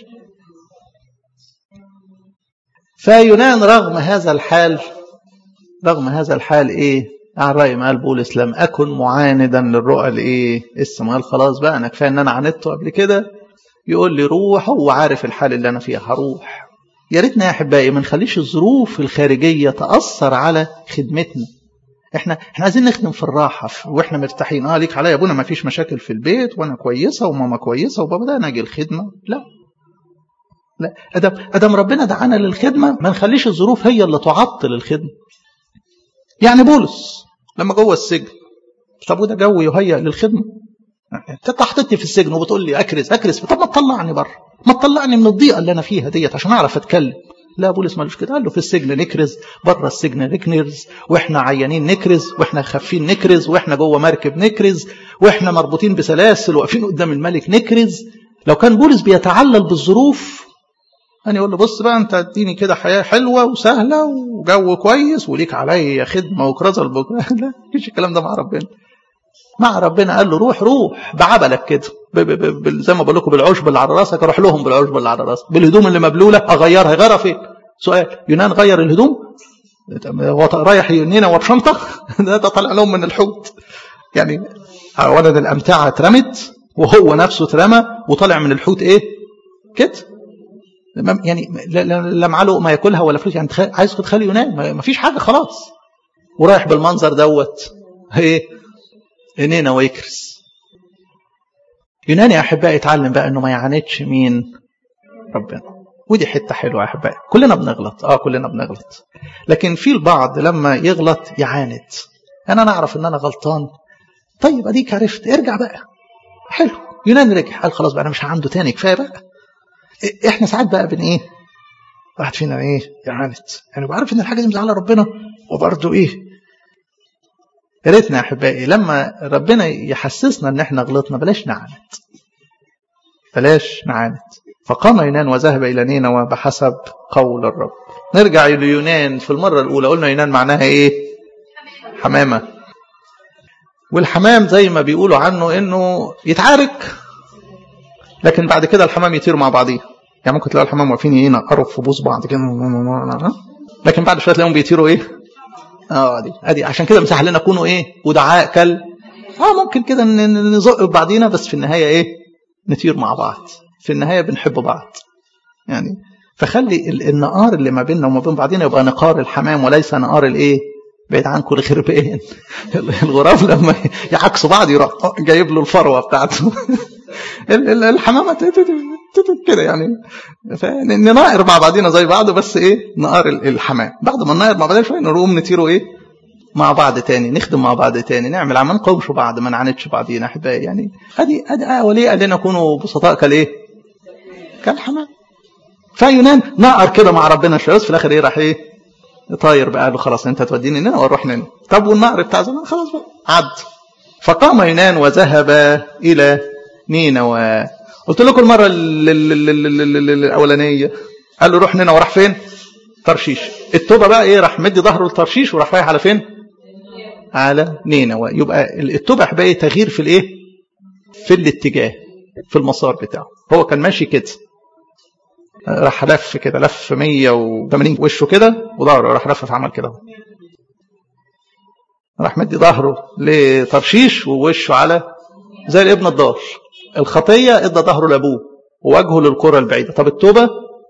فيونان رغم هذا الحال رغم هذا الحال ايه على رأي ما قال بولس لم أكن معاندا للرؤى الإيه؟ اسمه قال خلاص بقى أنا كفاية إن أنا عاندته قبل كده يقول لي روح هو عارف الحال اللي أنا فيها هروح يا ريتنا يا أحبائي ما نخليش الظروف الخارجية تأثر على خدمتنا احنا احنا عايزين نخدم في الراحه واحنا مرتاحين اه ليك عليا يا ابونا ما فيش مشاكل في البيت وانا كويسه وماما كويسه وبابا ده انا اجي الخدمه لا لا ادم ادم ربنا دعانا للخدمه ما نخليش الظروف هي اللي تعطل الخدمه يعني بولس لما جوه السجن طب وده جو يهيأ للخدمه انت حطيتني في السجن وبتقول لي اكرز اكرز طب ما تطلعني بره ما تطلعني من الضيقه اللي انا فيها ديت عشان اعرف اتكلم لا بولس مالوش كده قال له في السجن نكرز بره السجن نكرز واحنا عيانين نكرز واحنا خافين نكرز واحنا جوه مركب نكرز واحنا مربوطين بسلاسل واقفين قدام الملك نكرز لو كان بولس بيتعلل بالظروف أنا يقول له بص بقى أنت اديني كده حياة حلوة وسهلة وجو كويس وليك عليا خدمة وكرازة لبكرة لا مفيش الكلام ده مع ربنا مع ربنا قال له روح روح بعبلك كده ب ب ب زي ما بقول لكم بالعشب اللي على راسك اروح لهم بالعشب اللي على راسك بالهدوم اللي مبلوله اغيرها غيرها فين؟ سؤال يونان غير الهدوم هو رايح يونينا وبشنطه ده طالع لهم من الحوت يعني اولا الامتعه اترمت وهو نفسه اترمى وطلع من الحوت ايه كده يعني لا معاه لقمه ياكلها ولا فلوس يعني تخيل عايز تخليه ينام ما فيش حاجه خلاص ورايح بالمنظر دوت ايه انينا ويكرس يونان يا احبائي اتعلم بقى انه ما يعاندش مين ربنا ودي حته حلوه يا احبائي كلنا بنغلط اه كلنا بنغلط لكن في البعض لما يغلط يعاند انا نعرف ان انا غلطان طيب اديك عرفت ارجع بقى حلو يونان رجع قال خلاص بقى انا مش عنده تاني كفايه بقى احنا ساعات بقى بن ايه واحد فينا ايه يعاند يعني بعرف ان الحاجه دي مزعله ربنا وبرضه ايه يا ريتنا يا احبائي لما ربنا يحسسنا ان احنا غلطنا بلاش نعاند بلاش نعاند فقام يونان وذهب الى نينوى بحسب قول الرب نرجع ليونان في المره الاولى قلنا يونان معناها ايه حمامه والحمام زي ما بيقولوا عنه انه يتعارك لكن بعد كده الحمام يطير مع بعضيه يعني ممكن تلاقوا الحمام واقفين ينقروا في بوز بعض كده لكن بعد شويه تلاقيهم بيطيروا ايه اه دي ادي عشان كده مسح لنا كونوا ايه ودعاء كل اه ممكن كده نزق ببعضينا بس في النهايه ايه نطير مع بعض في النهايه بنحب بعض يعني فخلي النقار اللي ما بيننا وما بين بعضينا يبقى نقار الحمام وليس نقار الايه بعيد عنكم الغربان الغراب لما يعكسوا بعض يروح جايب له الفروه بتاعته الحمامه كده يعني نناقر مع بعضينا زي بعض بس ايه نقار الحمام بعد ما نناقر مع بعضنا شويه نقوم نطيروا ايه مع بعض تاني نخدم مع بعض تاني نعمل عمل نقومش بعض ما نعاندش بعضينا احبائي يعني ادي ادي وليه قال لنا كونوا بسطاء كالايه كالحمام فيونان نقر كده مع ربنا شويه في الاخر ايه راح ايه طاير بقى له خلاص انت توديني هنا واروح هنا طب والنقر بتاع زمان خلاص بقى عد فقام يونان وذهب الى نينوى قلت لكم المره الاولانيه قال له روح نينوى وراح فين ترشيش التوبه بقى ايه راح مدي ظهره لترشيش وراح رايح على فين على نينوى يبقى التوبه احبائي تغيير في الايه في الاتجاه في المسار بتاعه هو كان ماشي كده راح لف كده لف 180 وشه كده وظهره راح لف عمل كده راح مدي ظهره لترشيش ووشه على زي الابن الضال الخطيه ادى ظهره لابوه ووجهه للكره البعيده طب التوبه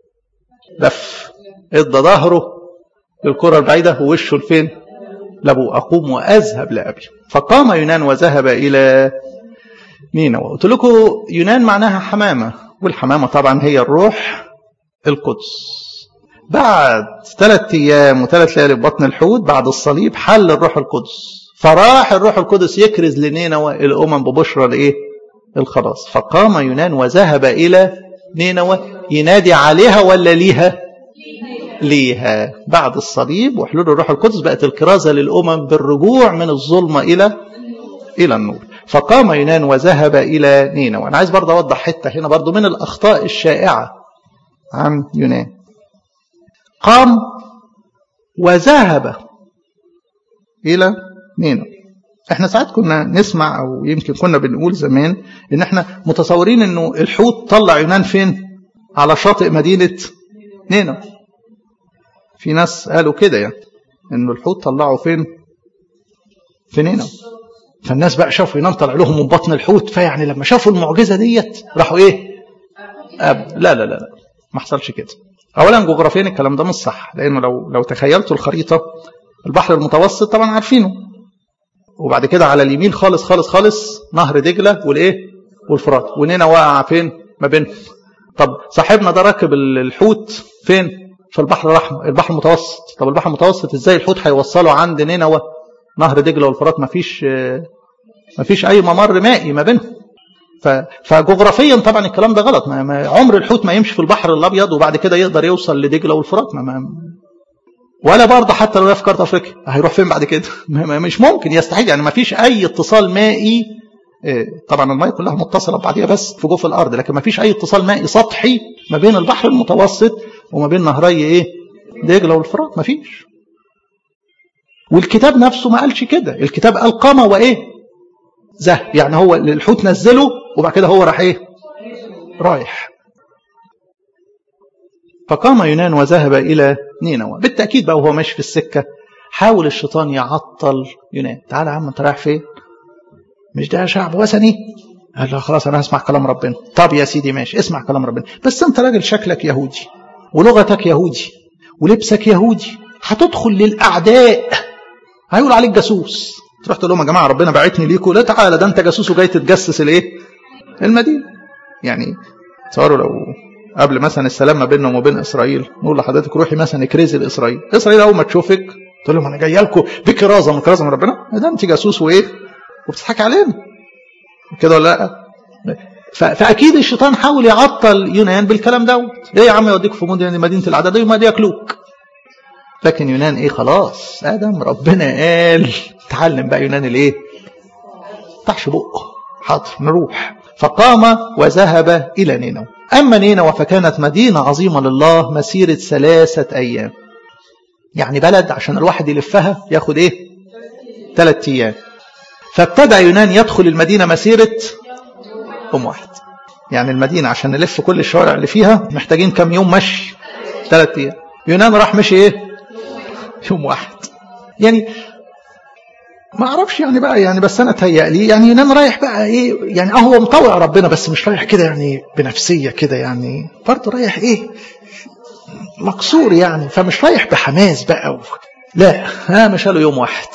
لف ادى ظهره للكره البعيده ووشه لفين لابوه اقوم واذهب لابي فقام يونان وذهب الى نينوى قلت لكم يونان معناها حمامه والحمامه طبعا هي الروح القدس بعد ثلاث ايام وثلاث ليالي في بطن الحوت بعد الصليب حل الروح القدس فراح الروح القدس يكرز لنينوى الامم ببشرى لايه الخلاص فقام يونان وذهب الى نينوى ينادي عليها ولا ليها ليها بعد الصليب وحلول الروح القدس بقت الكرازه للامم بالرجوع من الظلمه الى الى النور فقام يونان وذهب الى نينوى انا عايز برضه اوضح حته هنا برضه من الاخطاء الشائعه عن يونان قام وذهب إلى نينوى احنا ساعات كنا نسمع او يمكن كنا بنقول زمان ان احنا متصورين انه الحوت طلع يونان فين على شاطئ مدينة نينوى في ناس قالوا كده يعني انه الحوت طلعه فين في نينوى فالناس بقى شافوا يونان طلع لهم من بطن الحوت فيعني لما شافوا المعجزة ديت راحوا ايه أب لا لا لا لا ما حصلش كده اولا جغرافيا الكلام ده مش صح لانه لو لو تخيلتوا الخريطه البحر المتوسط طبعا عارفينه وبعد كده على اليمين خالص خالص خالص نهر دجله والايه والفرات ونينا واقع فين ما بينهم طب صاحبنا ده راكب الحوت فين في البحر الاحمر البحر المتوسط طب البحر المتوسط ازاي الحوت هيوصله عند نينوى نهر دجله والفرات ما فيش ما فيش اي ممر مائي ما بينهم فجغرافيا طبعا الكلام ده غلط ما ما عمر الحوت ما يمشي في البحر الابيض وبعد كده يقدر يوصل لدجله والفرات ما ما ولا برضه حتى لو في كارت افريقيا هيروح فين بعد كده مش ممكن يستحيل يعني ما فيش اي اتصال مائي طبعا الماء كلها متصله ببعضيها بس في جوف الارض لكن ما فيش اي اتصال مائي سطحي ما بين البحر المتوسط وما بين نهري ايه دجله والفرات ما فيش والكتاب نفسه ما قالش كده الكتاب قال قام وايه ذهب يعني هو الحوت نزله وبعد كده هو راح ايه رايح فقام يونان وذهب الى نينوى بالتاكيد بقى وهو ماشي في السكه حاول الشيطان يعطل يونان تعالى يا عم انت رايح فين مش ده شعب وثني قال له خلاص انا هسمع كلام ربنا طب يا سيدي ماشي اسمع كلام ربنا بس انت راجل شكلك يهودي ولغتك يهودي ولبسك يهودي هتدخل للاعداء هيقول عليك جاسوس تروح تقول لهم يا جماعه ربنا بعتني ليكم لا تعالى ده انت جاسوس وجاي تتجسس الايه المدينه يعني تصوروا لو قبل مثلا السلام ما بيننا وما بين اسرائيل نقول لحضرتك روحي مثلا اكرزي لاسرائيل اسرائيل اول ما تشوفك تقول لهم انا جايه لكم بكرازه من كرازه من ربنا ده انت جاسوس وايه وبتضحك علينا كده ولا لا فاكيد الشيطان حاول يعطل يونان بالكلام دوت ايه يا عم يوديك في مدينه مدينه العدد ما دي ياكلوك لكن يونان ايه خلاص ادم ربنا قال تعلم بقى يونان الايه فتحش بقه حاضر نروح فقام وذهب الى نينوى اما نينوى فكانت مدينه عظيمه لله مسيره ثلاثه ايام يعني بلد عشان الواحد يلفها ياخد ايه ثلاث ايام فابتدى يونان يدخل المدينه مسيره يوم واحد يعني المدينه عشان نلف كل الشوارع اللي فيها محتاجين كم يوم مشي ثلاث ايام يونان راح مشي ايه يوم واحد يعني ما اعرفش يعني بقى يعني بس انا تهيألي يعني يونان رايح بقى ايه يعني اه هو مطوع ربنا بس مش رايح كده يعني بنفسيه كده يعني برضه رايح ايه مكسور يعني فمش رايح بحماس بقى و... لا ها مش له يوم واحد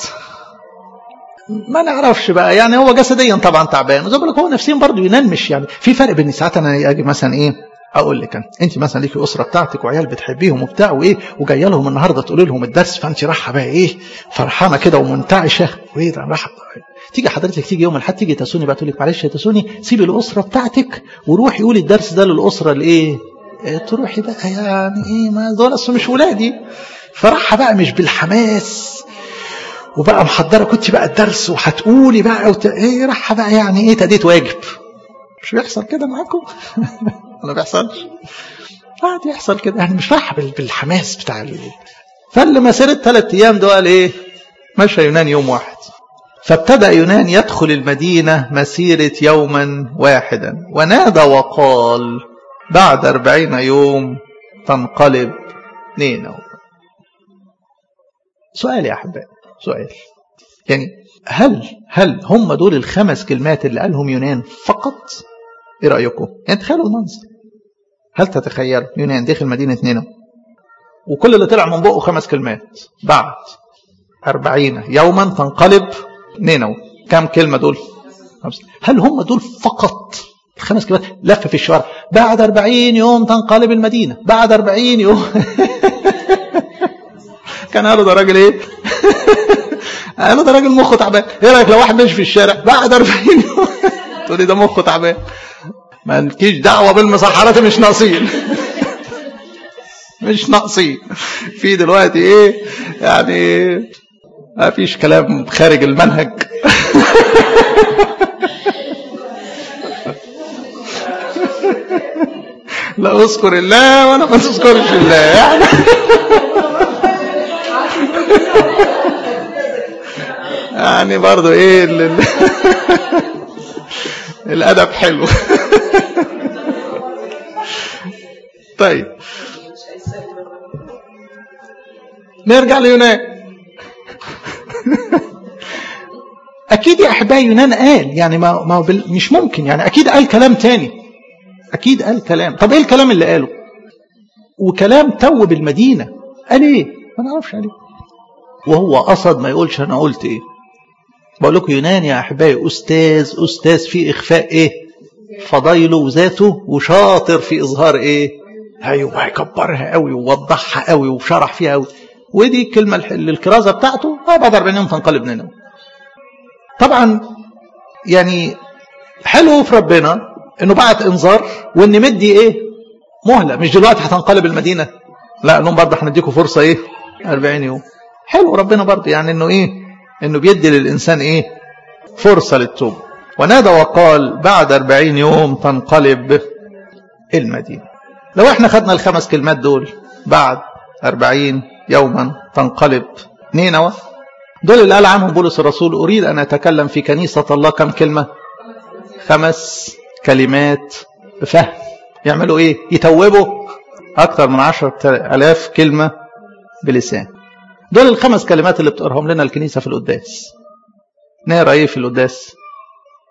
ما نعرفش بقى يعني هو جسديا طبعا تعبان وزي لك هو نفسيا برضه يونان مش يعني في فرق بين ساعات انا اجي مثلا ايه اقول لك أنا. انت مثلا ليكي اسره بتاعتك وعيال بتحبيهم وبتاع وايه وجايه لهم النهارده تقول لهم الدرس فانت رايحه بقى ايه فرحانه كده ومنتعشه وايه ده رايحه تيجي حضرتك تيجي يوم الاحد تيجي تسوني بقى تقول لك معلش يا تسوني سيبي الاسره بتاعتك وروحي قولي الدرس ده للاسره الايه إيه تروحي بقى يعني ايه ما دول اصل مش ولادي فرحها بقى مش بالحماس وبقى محضره كنت بقى الدرس وهتقولي بقى وت... ايه راحه بقى يعني ايه تأديت واجب مش بيحصل كده معاكم ولا بيحصلش لا بيحصل كده يعني مش رايحه بالحماس بتاع ال... فاللي مسيرة ثلاث ايام ده قال ايه مشى يونان يوم واحد فابتدأ يونان يدخل المدينة مسيرة يوما واحدا ونادى وقال بعد أربعين يوم تنقلب نينوى سؤال يا أحبائي سؤال يعني هل هل هم دول الخمس كلمات اللي قالهم يونان فقط ايه رأيكم يعني تخيلوا المنظر هل تتخيل يونان داخل مدينة نينوى وكل اللي طلع من بقه خمس كلمات بعد أربعين يوما تنقلب نينوى كم كلمة دول هل هم دول فقط الخمس كلمات لف في الشوارع بعد أربعين يوم تنقلب المدينة بعد أربعين يوم كان قالوا ده راجل ايه قالوا ده راجل مخه تعبان ايه رايك لو واحد ماشي في الشارع بعد 40 يوم تقول لي ده مخه تعبان ما لكيش دعوه بالمسحرات مش ناقصين مش ناقصين في دلوقتي ايه يعني ما فيش كلام خارج المنهج لا اذكر الله وانا ما تذكرش الله يعني يعني برضو ايه ال... ال... الادب حلو طيب نرجع ليونان اكيد يا احبائي يونان قال يعني ما ما بال... مش ممكن يعني اكيد قال كلام تاني اكيد قال كلام طب ايه الكلام اللي قاله وكلام توب المدينه قال ايه ما نعرفش عليه وهو قصد ما يقولش انا قلت ايه بقول لكم يونان يا احبائي استاذ استاذ في اخفاء ايه فضايله وذاته وشاطر في اظهار ايه ايوه هيكبرها قوي ووضحها قوي وشرح فيها قوي ودي الكلمه اللي الكرازه بتاعته بعد 40 يوم تنقلب نينوى طبعا يعني حلو في ربنا انه بعت انذار وان مدي ايه مهله مش دلوقتي هتنقلب المدينه لا لهم برضه هنديكم فرصه ايه 40 يوم حلو ربنا برضه يعني انه ايه انه بيدي للانسان ايه فرصه للتوبه ونادى وقال بعد 40 يوم تنقلب المدينه لو احنا خدنا الخمس كلمات دول بعد 40 يوما تنقلب نينوى دول اللي قال عنهم بولس الرسول اريد ان اتكلم في كنيسه الله كم كلمه خمس كلمات فهم يعملوا ايه يتوبوا اكثر من عشرة الاف كلمه بلسان دول الخمس كلمات اللي بتقراهم لنا الكنيسه في القداس نقرا ايه في القداس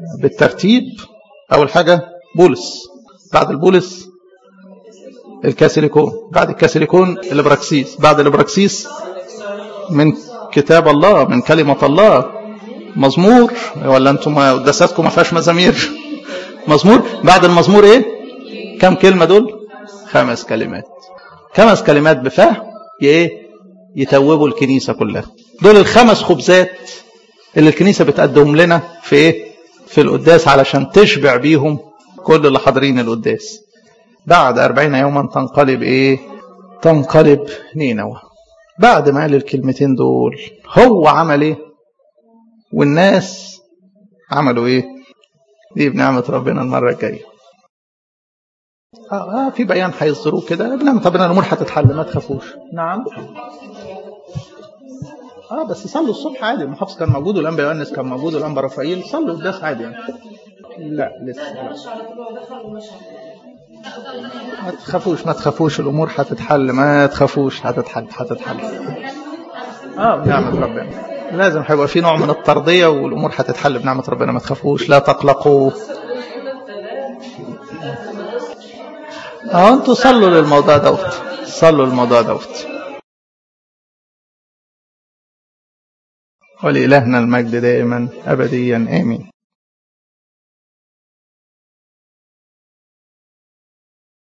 بالترتيب أول حاجة بولس بعد البولس الكاسيليكون بعد الكاسيليكون الابراكسيس بعد الابراكسيس من كتاب الله من كلمة الله مزمور ولا انتم قداساتكم ما فيهاش مزامير مزمور بعد المزمور ايه كم كلمة دول خمس كلمات خمس كلمات بفهم ايه يتوبوا الكنيسة كلها دول الخمس خبزات اللي الكنيسة بتقدم لنا في ايه في القداس علشان تشبع بيهم كل اللي حاضرين القداس بعد أربعين يوما تنقلب ايه تنقلب نينوى بعد ما قال الكلمتين دول هو عمل ايه والناس عملوا ايه دي بنعمة ربنا المرة الجاية آه, آه في بيان هيصدروه كده بنعمة ربنا الأمور هتتحل ما تخافوش نعم اه بس صلوا الصبح عادي المحافظ كان موجود والانبا يونس كان موجود والانبا رفائيل صلوا القداس عادي يعني لا لسه لا. ما تخافوش ما تخافوش الامور هتتحل ما تخافوش هتتحل هتتحل اه بنعمة ربنا لازم هيبقى في نوع من الترضية والامور هتتحل بنعمة ربنا ما تخافوش لا تقلقوا اه انتوا صلوا للموضوع دوت صلوا الموضوع دوت ولإلهنا المجد دائما أبديا آمين